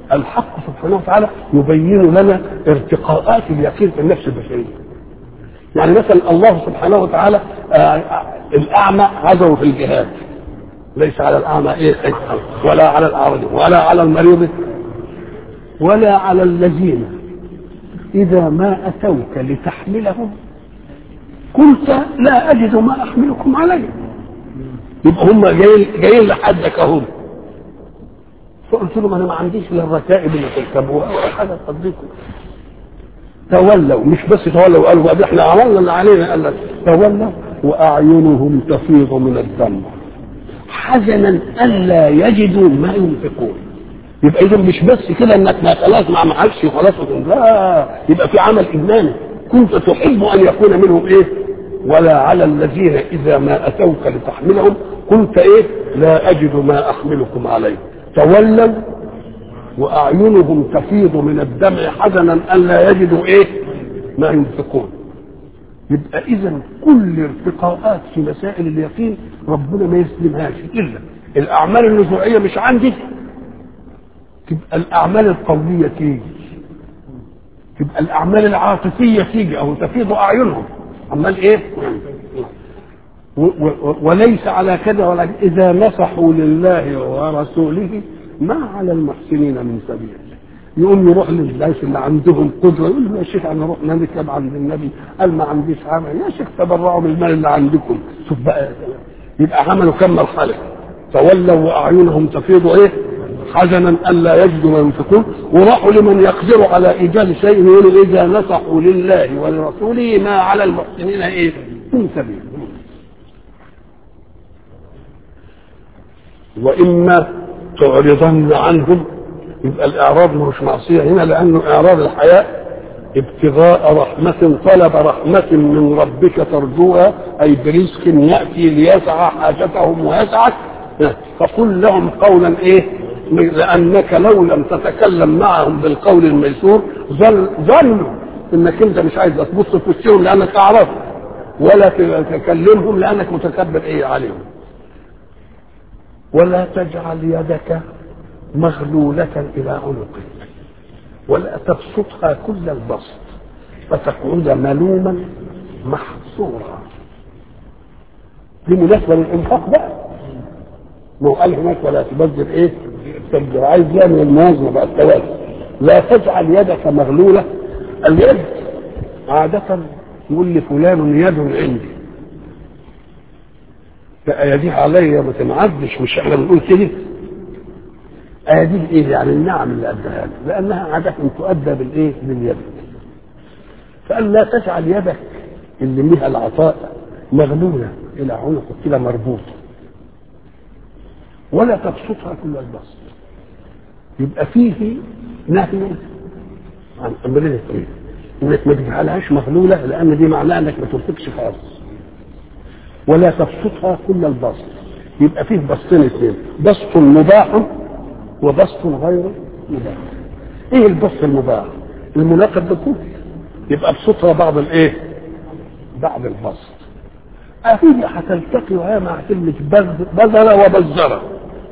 الحق سبحانه وتعالى يبين لنا ارتقاءات اليقين في النفس البشريه يعني مثلا الله سبحانه وتعالى آه الاعمى عزوا في الجهاد ليس على الاعمى ايه ولا على الاعرج ولا على المريض ولا على الذين اذا ما اتوك لتحملهم قلت لا اجد ما احملكم عليه يبقى هم جايين جايين لحدك اهم فقلت لهم انا ما عنديش الا الركائب اللي تركبوها ولا حاجه تقضيكم تولوا مش بس تولوا قالوا بقى احنا عملنا اللي علينا قال لك تولوا واعينهم تفيض من الدم حزنا الا يجدوا ما ينفقون يبقى اذا مش بس كده انك ما خلاص ما معكش وخلاص لا يبقى في عمل اجناني كنت تحب ان يكون منهم ايه ولا على الذين اذا ما اتوك لتحملهم قلت ايه لا اجد ما احملكم عليه تولوا واعينهم تفيض من الدمع حزنا الا يجدوا ايه ما ينفقون يبقى اذا كل ارتقاءات في مسائل اليقين ربنا ما يسلمهاش الا الاعمال النزوعيه مش عندي تبقى الاعمال القوليه تيجي تبقى الاعمال العاطفيه تيجي او تفيض اعينهم عمال ايه و- و- وليس على كذا ولا اذا نصحوا لله ورسوله ما على المحسنين من سبيل يقوم يروح للناس اللي عندهم قدره يقول له يا شيخ انا رحنا نركب عند النبي قال ما عنديش عمل يا شيخ تبرعوا بالمال اللي عندكم شوف بقى يبقى عملوا كم مرحله تولوا واعينهم تفيض ايه حزنا الا يجدوا ما ينفقون وراحوا لمن يقدر على ايجاد شيء يقولوا اذا نصحوا لله ولرسوله ما على المحسنين ايه من سبيل واما تعرضن عنهم يبقى الاعراض مش معصيه هنا لانه اعراض الحياء ابتغاء رحمة طلب رحمة من ربك ترجوها أي برزق يأتي ليسعى حاجتهم ويسعك فقل لهم قولا إيه لأنك لو لم تتكلم معهم بالقول الميسور ظل ظنوا إنك أنت مش عايز تبص في وشهم لأنك تعرف ولا تكلمهم لأنك متكبر إيه عليهم ولا تجعل يدك مغلولة إلى عنقك ولا تبسطها كل البسط فتقعد ملوما محصورا دي مناسبة للإنفاق بقى ما هو قال هناك ولا تبذر إيه؟ تبذر عايز يعمل الموازنة بقى التوازن لا تجعل يدك مغلولة اليد عادة يقول لفلان يد عندي فأيديها عليا ما تنعدش مش احنا بنقول كده أيديه إيه يعني النعم اللي أداها له لأنها عادة تؤدى بالإيه باليد فقال لا تجعل يدك اللي لها العطاء مغلولة إلى عنقك كده مربوطة ولا تبسطها كل البسط يبقى فيه نهي عن أمرين اثنين إنك ما تجعلهاش مغلولة لأن دي معناها إنك ما تنفقش خالص ولا تبسطها كل البسط يبقى فيه بسطين اثنين بسط مباح وبسط غير مباح ايه البسط المباح المناقض لكل يبقى ابسطها بعض الايه بعض البسط اكيد هتلتقي وهي مع كلمة بذرة وبزرة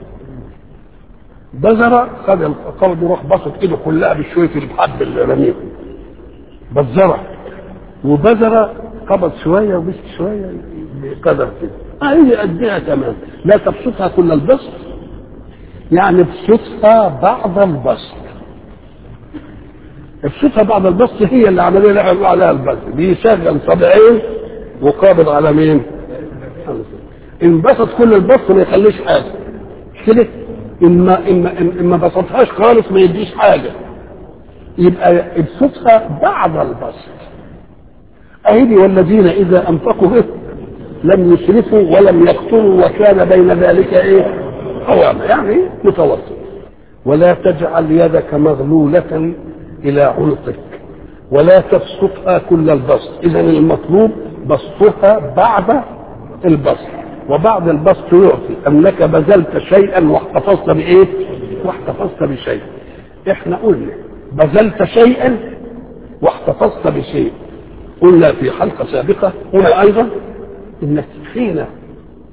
بذرة خد القول يروح بسط ايده كلها بشوية الحب اللي رميه بزرة وبذرة قبض شوية وبسط شوية بقدر كده هي قدها تمام لا تبسطها كل البسط يعني ابسطها بعض البسط ابسطها بعض البسط هي اللي عمليه اللي احنا عليها البسط بيشغل صبعين وقابض على مين؟ انبسط كل البسط ما يخليش حاجه مش كده؟ اما اما اما بسطهاش خالص ما يديش حاجه يبقى ابسطها بعض البسط اهدي والذين اذا انفقوا به لم يسرفوا ولم يقتلوا وكان بين ذلك ايه؟ قوامة يعني متوسط ولا تجعل يدك مغلولة إلى عنقك ولا تبسطها كل البسط إذا المطلوب بسطها بعد البسط وبعد البسط يعطي أنك بذلت شيئا واحتفظت بإيه؟ واحتفظت بشيء إحنا قلنا بذلت شيئا واحتفظت بشيء قلنا في حلقة سابقة هنا أيضا إنك حين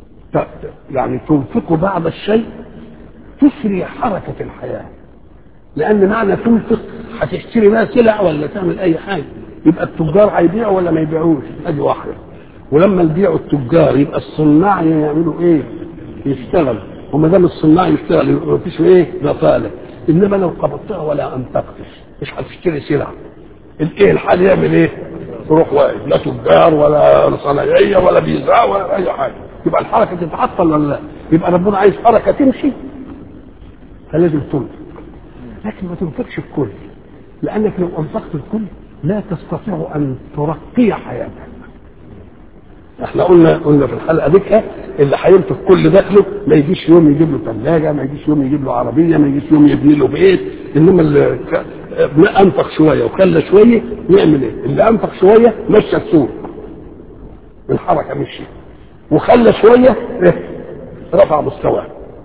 يعني تنفق بعض الشيء تسري حركة الحياة لان معنى تنفق هتشتري بقى سلع ولا تعمل اي حاجه يبقى التجار هيبيعوا ولا ما يبيعوش ادي واحده ولما يبيعوا التجار يبقى الصناع يعملوا ايه يشتغل وما دام الصناع يشتغل يبقى ما فيش ايه بطاله انما لو قبضتها ولا انفقتش مش هتشتري سلع الايه الحال يعمل ايه يروح واقف لا تجار ولا صنايعيه ولا بيزرع ولا اي حاجه يبقى الحركه تتعطل ولا لا يبقى ربنا عايز حركه تمشي فلازم تنفق لكن ما تنفقش الكل لانك لو انفقت الكل لا تستطيع ان ترقي حياتك احنا قلنا قلنا في الحلقه دي اللي هينفق كل دخله ما يجيش يوم يجيب له ثلاجه ما يجيش يوم يجيب له عربيه ما يجيش يوم يبني له بيت انما اللي انفق شويه وخلى شويه يعمل ايه؟ اللي انفق شويه مشى السوق الحركه مشي وخلى شويه إيه؟ رفع مستواه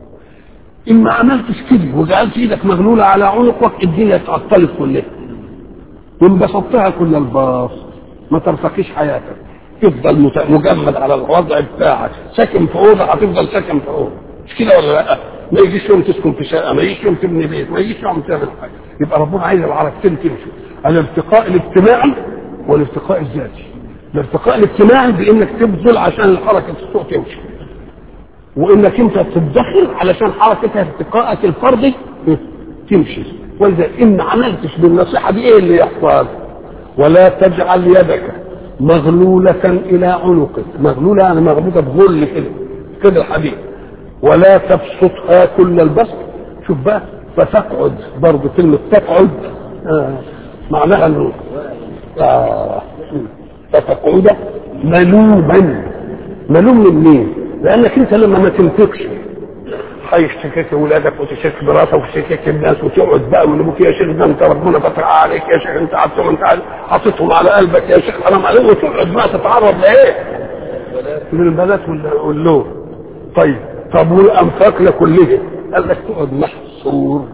ان ما عملتش كده وجعلت ايدك مغلوله على عنقك الدنيا اتعطلت كلها وانبسطتها كل الباص ما ترتقيش حياتك تفضل مجمد على الوضع بتاعك ساكن في اوضه هتفضل ساكن في اوضه مش كده ولا لا؟ ما يجيش يوم تسكن في شقه ما يجيش يوم تبني بيت ما يجيش يوم تعمل حاجه يبقى ربنا عايز العركتين تمشي الارتقاء الاجتماعي والارتقاء الذاتي الارتقاء الاجتماعي بانك تبذل عشان حركه السوق تمشي وانك انت تدخر علشان حركه ارتقائك الفردي تمشي ولذا ان ما عملتش بالنصيحه دي ايه اللي يحصل ولا تجعل يدك مغلولة إلى عنقك مغلولة يعني مغلولة بغل كده كده الحديد ولا تبسطها كل البسط شوف بقى فتقعد برضه كلمة تقعد آه معناها انه آه فتقعد ملوما ملوم من مين؟ لأنك أنت لما ما تنفقش هيشتكيك ولادك وتشتكي براسك وتشتكي الناس وتقعد بقى من ابوك يا شيخ ده انت ربنا فتح عليك يا شيخ انت عطيتهم انت حاططهم على قلبك يا شيخ حرام عليك وتقعد بقى تتعرض لايه؟ للبنات واللون طيب طب والانفاق لكلها قال لك تقعد محصور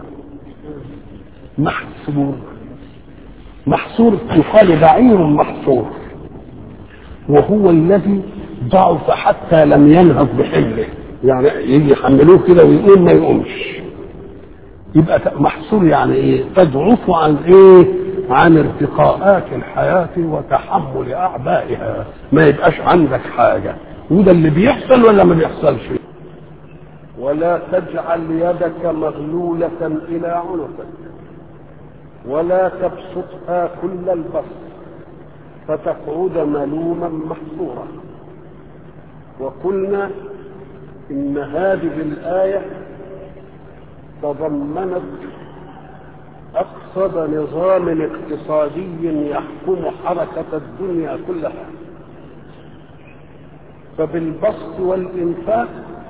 محصور محصور يقال بعير محصور وهو الذي ضعف حتى لم ينهض بحمله يعني يجي يحملوه كده ويقوم ما يقومش يبقى محصور يعني ايه تضعف عن ايه عن ارتقاءات الحياة وتحمل أعبائها ما يبقاش عندك حاجة وده اللي بيحصل ولا ما بيحصلش ولا تجعل يدك مغلولة إلى عنقك ولا تبسطها كل البسط فتقعد ملوما محصورا وقلنا إن هذه الآية تضمنت أقصد نظام اقتصادي يحكم حركة الدنيا كلها فبالبسط والإنفاق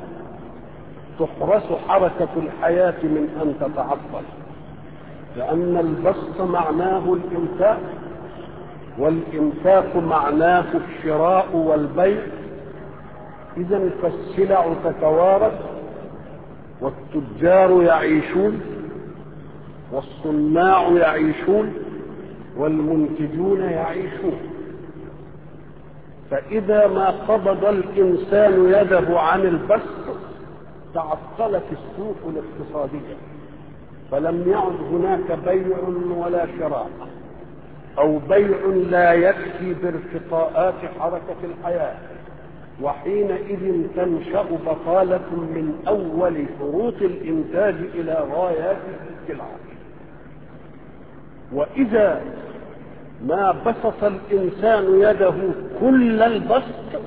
تحرس حركة الحياة من أن تتعطل لأن البسط معناه الإنفاق والإنفاق معناه الشراء والبيع إذا فالسلع تتوارث والتجار يعيشون والصناع يعيشون والمنتجون يعيشون فإذا ما قبض الإنسان يده عن البسط تعطلت السوق الاقتصادية فلم يعد هناك بيع ولا شراء أو بيع لا يكفي بارتقاءات حركة الحياة وحينئذ تنشأ بطالة من أول شروط الإنتاج إلى غايات السلعة وإذا ما بسط الإنسان يده كل البسط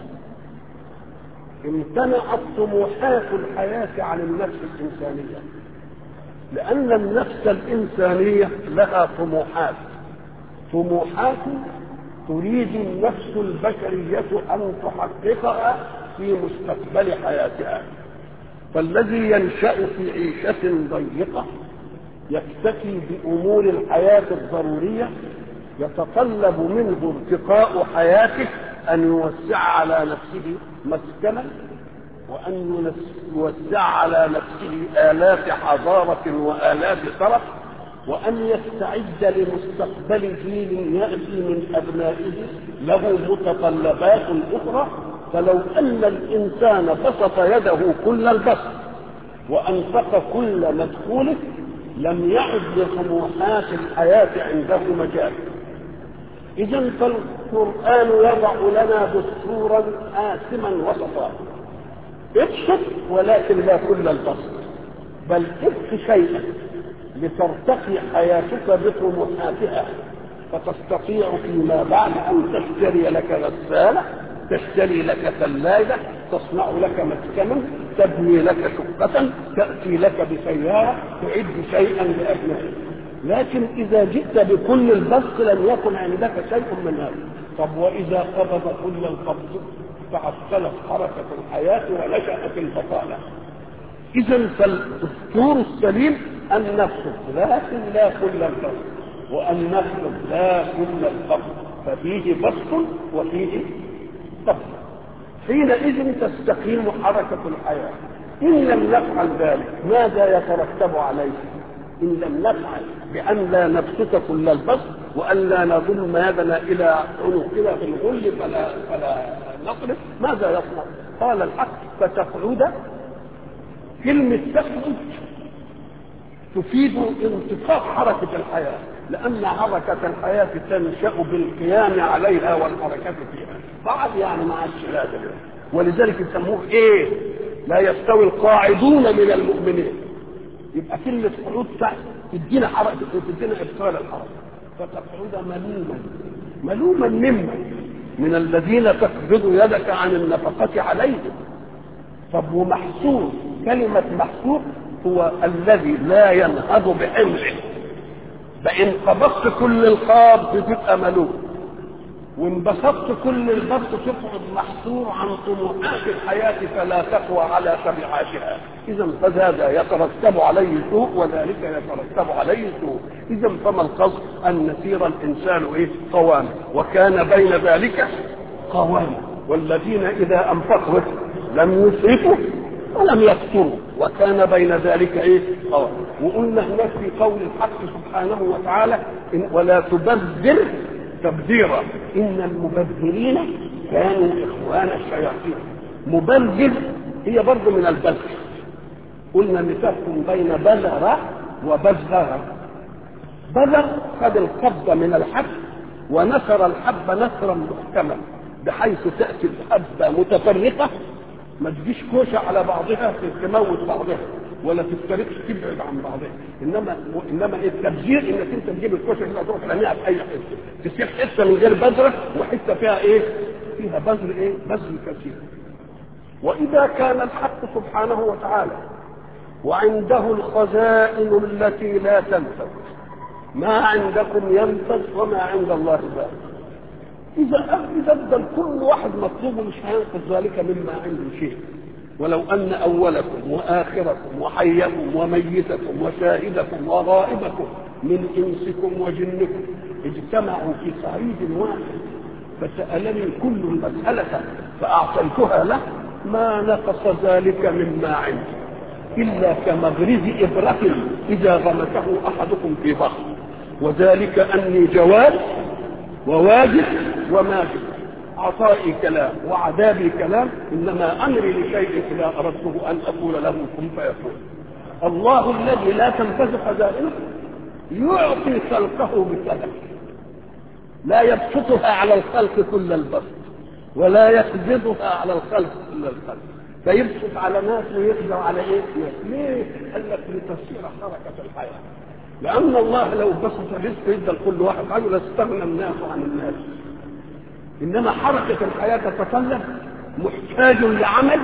امتنعت طموحات الحياة عن النفس الإنسانية لأن النفس الإنسانية لها طموحات طموحات تريد النفس البشرية أن تحققها في مستقبل حياتها فالذي ينشأ في عيشة ضيقة يكتفي بأمور الحياة الضرورية يتطلب منه ارتقاء حياته أن يوسع على نفسه مسكنا وأن يوسع على نفسه آلاف حضارة وآلاف طرف وأن يستعد لمستقبل جيل يأتي من أبنائه له متطلبات أخرى فلو أن الإنسان بسط يده كل البسط وأنفق كل مدخوله لم يعد لطموحات الحياة عنده مجال إذا فالقرآن يضع لنا دستورا آثما وسطا ابسط ولكن لا كل البسط بل ابق شيئا لترتقي حياتك بطموحاتها فتستطيع فيما بعد أن تشتري لك غسالة تشتري لك ثلاجة تصنع لك مسكنا تبني لك شقة تأتي لك بسيارة تعد شيئا لأبنائك لكن إذا جئت بكل البسط لم يكن عندك شيء من هذا طب وإذا قبض كل القبض تعطلت حركة الحياة ونشأت البطالة إذا فالدستور السليم أن نفسد لكن لا كل البسط وأن نفسد لا كل القبض ففيه بسط وفيه قبض حينئذ تستقيم حركة الحياة إن لم نفعل ذلك ماذا يترتب عليه إن لم نفعل بأن لا نبسط كل البسط وأن لا نظلم يدنا إلى عنقنا في الغل فلا فلا نصرف ماذا يصنع؟ قال الحق فتقعد كلمة تقعد تفيد انتفاض حركة الحياة لأن حركة الحياة تنشأ بالقيام عليها والحركة فيها بعد يعني مع الشهادة ولذلك يسموه إيه؟ لا يستوي القاعدون من المؤمنين يبقى كلمة قعود تدينا حركة تدينا إبطال الحركة فتقعد ملوما ملوما ممن من الذين تقبض يدك عن النفقة عليهم طب ومحصور كلمة محصور هو الذي لا ينهض بحمله فإن قبضت كل القابض تبقى ملوم وان بسطت كل البسط تقعد محصور عن طموحات الحياة فلا تقوى على تبعاتها إذا فهذا يترتب عليه سوء وذلك يترتب عليه سوء إذا فما القصد أن نسير الإنسان إيه قواما وكان بين ذلك قواما والذين إذا أنفقوا لم يسرفوا ولم يقتروا وكان بين ذلك ايه قواما وقلنا هناك في قول الحق سبحانه وتعالى إن ولا تبذر تبذيرا ان المبذرين كانوا اخوان الشياطين مبذر هي برضه من البذر قلنا مثالكم بين بذر وبذر بذر خد القبضة من الحب ونثر الحب نثرا محكما بحيث تأتي الحبة متفرقة ما تجيش كوشة على بعضها تموت بعضها ولا تفترقش تبعد عن بعضها انما انما ايه التبذير انك انت تجيب الكوشه كده تروح ترميها في اي حته تسيب حته من غير بذره وحته فيها ايه؟ فيها بذر ايه؟ بذر كثير واذا كان الحق سبحانه وتعالى وعنده الخزائن التي لا تنفذ ما عندكم ينفذ وما عند الله باق إذا إذا كل واحد مطلوب مش هينقذ ذلك مما عنده شيء ولو أن أولكم وآخركم وحيكم وميتكم وشاهدكم وغائبكم من إنسكم وجنكم اجتمعوا في صعيد واحد فسألني كل مسألة فأعطيتها له ما نقص ذلك مما عندي إلا كمغرز إبرة إذا غمسه أحدكم في ضخم وذلك أني جواد وواجب وماجد عطائي كلام وعذابي كلام انما امري لشيء اذا اردته ان اقول له كن فيكون الله الذي لا تنفذ خزائنه يعطي خلقه بسبب لا يبسطها على الخلق كل البسط ولا يقبضها على الخلق كل الخلق فيبسط على ناس ويقدر على ايه؟ ليه؟ قال لك لتسير حركه الحياه لأن الله لو بسط الرزق يدى لكل واحد حاجة لاستغنى الناس عن الناس إنما حركة الحياة تتطلب محتاج لعمل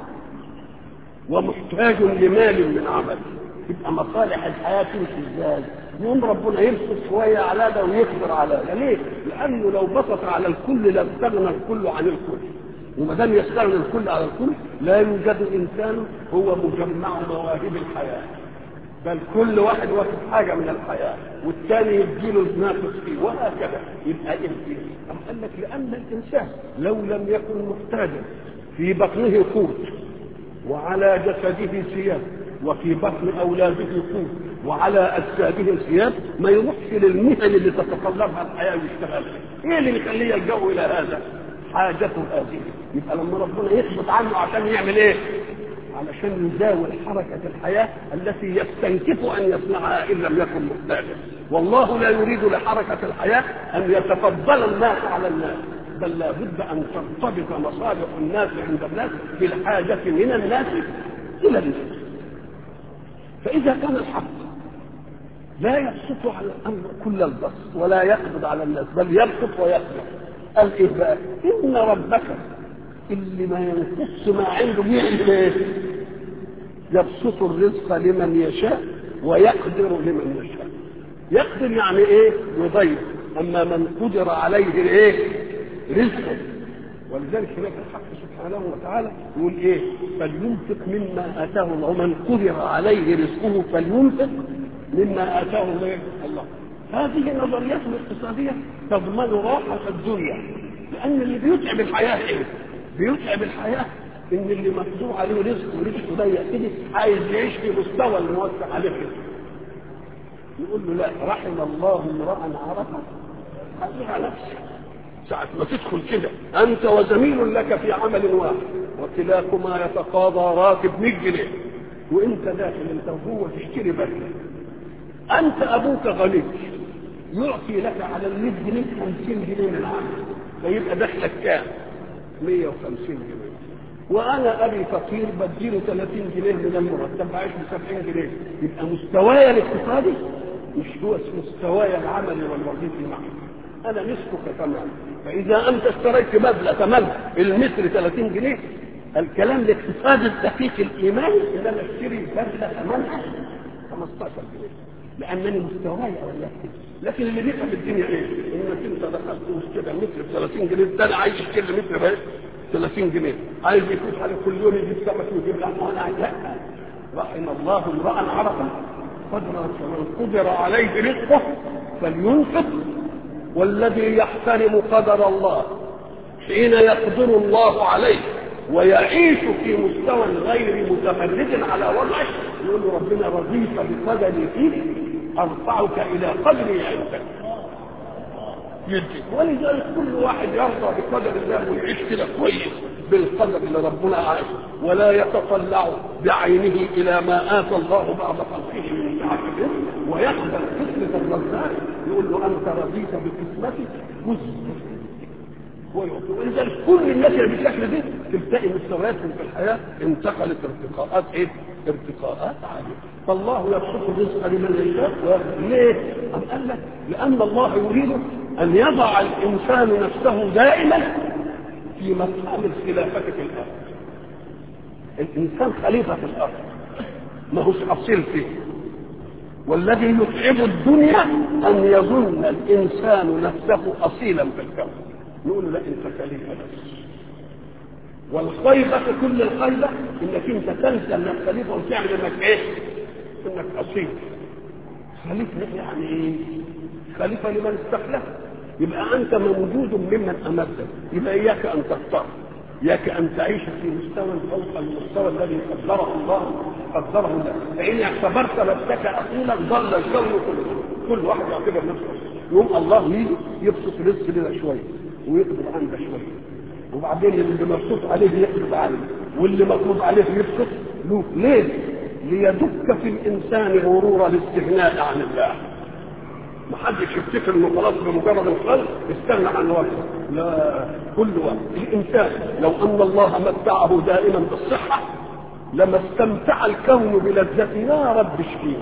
ومحتاج لمال من عمل يبقى مصالح الحياة تمشي ازاي؟ يوم ربنا يبسط شوية على ده ويقدر على ده ليه؟ لأنه لو بسط على الكل لاستغنى الكل عن الكل وما دام يستغنى الكل على الكل لا يوجد إنسان هو مجمع مواهب الحياة بل كل واحد واخد حاجه من الحياه والثاني يديله ناقص فيه وهكذا يبقى انت أم قال لك لان الانسان لو لم يكن محتاجا في بطنه قوت وعلى جسده ثياب وفي بطن اولاده قوت وعلى اجسادهم ثياب ما يروحش للمهن اللي تتطلبها الحياه ويشتغلها ايه اللي يخليه يلجأ الى هذا حاجته هذه يبقى لما ربنا يثبت عنه عشان يعمل ايه علشان يزاول حركة الحياة التي يستنكف أن يصنعها إن لم يكن محتاجا والله لا يريد لحركة الحياة أن يتفضل الناس على الناس بل لا بد أن ترتبط مصالح الناس عند الناس بالحاجة من الناس إلى الناس فإذا كان الحق لا يبسط على الأمر كل البسط ولا يقبض على الناس بل يبسط ويقبض قال إيه بقى؟ إن ربك اللي ما ينقص ما عنده بيعمل إيه؟ يبسط الرزق لمن يشاء ويقدر لمن يشاء يقدر يعني ايه يضيق اما من قدر عليه ايه رزقه ولذلك هناك الحق سبحانه وتعالى يقول ايه فلينفق مما اتاه الله من قدر عليه رزقه فلينفق مما اتاه الله الله هذه النظريات الاقتصاديه تضمن راحه الدنيا لان اللي بيتعب الحياه ايه بيتعب الحياه ان اللي مقدور عليه رزق ورزقه ضيق كده عايز يعيش في مستوى الموسع عليه رزق يقول له لا رحم الله امرا عرفه عليها نفسك ساعة ما تدخل كده أنت وزميل لك في عمل واحد وكلاكما يتقاضى راتب 100 جنيه وأنت داخل أنت وهو تشتري بدلة أنت أبوك غني يعطي لك على ال 100 جنيه 50 جنيه من العمل فيبقى دخلك كام؟ 150 جنيه وانا ابي فقير بديله 30 جنيه من المرتب بعيش ب 70 جنيه يبقى مستواي الاقتصادي مش هو مستواي العملي والوظيفي معي انا نصفك تمام فاذا انت اشتريت بدله ثمنها المتر 30 جنيه الكلام الاقتصادي الدقيق الايماني ان انا اشتري بدله ثمنها 15 جنيه لانني مستواي اولى لكن اللي بيفهم الدنيا ايه؟ انك انت دخلت واشتري متر ب 30 جنيه ده انا عايز اشتري متر ب 30 جنيه عايز يفوت عليه كل يوم يجيب سمك ويجيب لحمه انا عايز لا رحم الله امرا عرفا قدر من قدر عليه رزقه فلينفق والذي يحترم قدر الله حين يقدر الله عليه ويعيش في مستوى غير متمرد على وضعه يقول له ربنا رضيت بقدري فيك ارفعك الى قدري عندك يدي ولذلك كل واحد يرضى بقدر الله ويعيش كده كويس بالقدر اللي ربنا عايزه ولا يتطلع بعينه الى ما اتى الله بعد خلقه من سعه ويقبل قسمه الرزاق يقول له انت رضيت بقسمتي خذ ولذلك كل الناس اللي بالشكل ده تلتقي مستوياتهم في الحياه انتقلت ارتقاءات ايه؟ ارتقاءات عاليه فالله يبسط الرزق لمن يشاء ليه؟ أم قال لك لان الله يريد ان يضع الانسان نفسه دائما في مقام الخلافه في الارض الانسان خليفه في الارض ما هوش اصيل فيه والذي يتعب الدنيا ان يظن الانسان نفسه اصيلا في الكون نقول له لا انت خليفه بس والخيبة كل الخيبة انك انت تنسى انك خليفة وتعمل انك ايه؟ انك اصيل خليفة يعني ايه؟ خليفة لمن استخلف يبقى انت موجود ممن امدك يبقى اياك ان تختار اياك ان تعيش في مستوى فوق المستوى الذي قدره الله قدره لك فان اعتبرت نفسك اصيلا ضل الكون كله كل واحد يعتبر نفسه يوم الله يجي يبسط رزق لنا شويه ويقبض عندك شويه وبعدين اللي مبسوط عليه يقبض عليه واللي مطلوب عليه يبسط له ليه؟ ليدك في الانسان غرور الاستغناء عن الله ما حدش يفتكر انه خلاص بمجرد الخلق استغنى عن وقته لا كل وقت الانسان لو ان الله متعه دائما بالصحه لما استمتع الكون بلذته يا رب اشفيني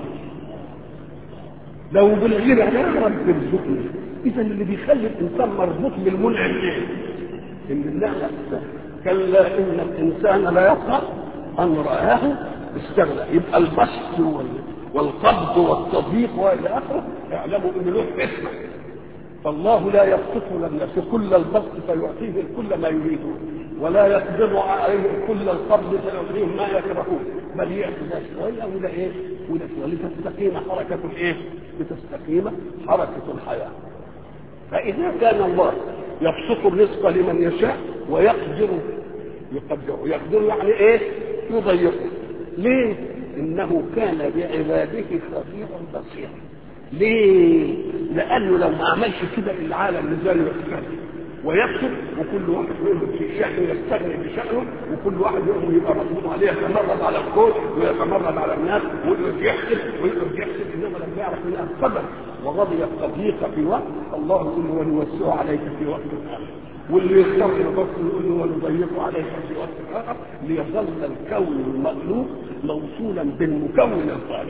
لو بالغنى يا رب ارزقني اذا اللي بيخلي الانسان مربوط بالمنعم ايه؟ ان الله كلا ان الانسان لا يطغى ان رآه استغنى يبقى البسط والقبض والتضييق والى اخره اعلموا ان له حكمه فالله لا يبسط للناس كل البسط فيعطيه كل ما يريده ولا يقبض عليه كل القبض فيعطيهم ما يكرهون بل يعطي ده شويه وده ايه؟ وده شويه لتستقيم حركه الايه؟ لتستقيم حركه الحياه فاذا كان الله يبسط الرزق لمن يشاء ويقدر يقدره يقدر يعني ايه يضيقه ليه انه كان بعباده خبيرا بصيرا ليه لانه لو ما عملش كده العالم لازال يختلف ويكتب وكل واحد منهم في شأنه يستغني بشأنه وكل واحد منهم يبقى مطلوب عليه يتمرد على الكون ويتمرد على الناس ويقعد يحسب ويقعد يحسب انما لما يعرف انها قدر وغضي التضييق في وقت الله يقول له ونوسعه عليك في وقت اخر واللي يختار البصر يقول له ونضيقه عليك في وقت اخر ليظل الكون المخلوق موصولا بالمكون الخالق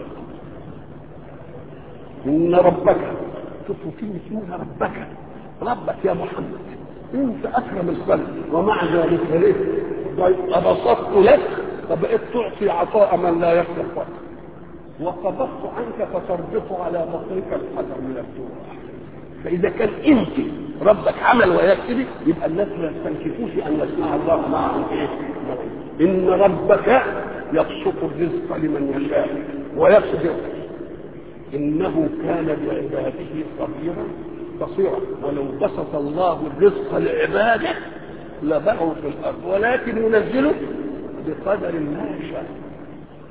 ان ربك شوفوا كلمه اسمها ربك ربك يا محمد انت اكرم الخلق ومع ذلك ليه بسطت لك فبقيت تعطي عطاء من لا يخلق فقط وقبضت عنك فتربط على بطنك الحجر من الجوع فاذا كان انت ربك عمل ويكتب يبقى الناس ما يستنكفوش ان يسمع الله معهم ايه ان ربك يبسط الرزق لمن يشاء ويقدر انه كان بعباده خبيرا بصيرا ولو بسط الله الرزق لعباده لبغوا في الارض ولكن ينزله بقدر ما يشاء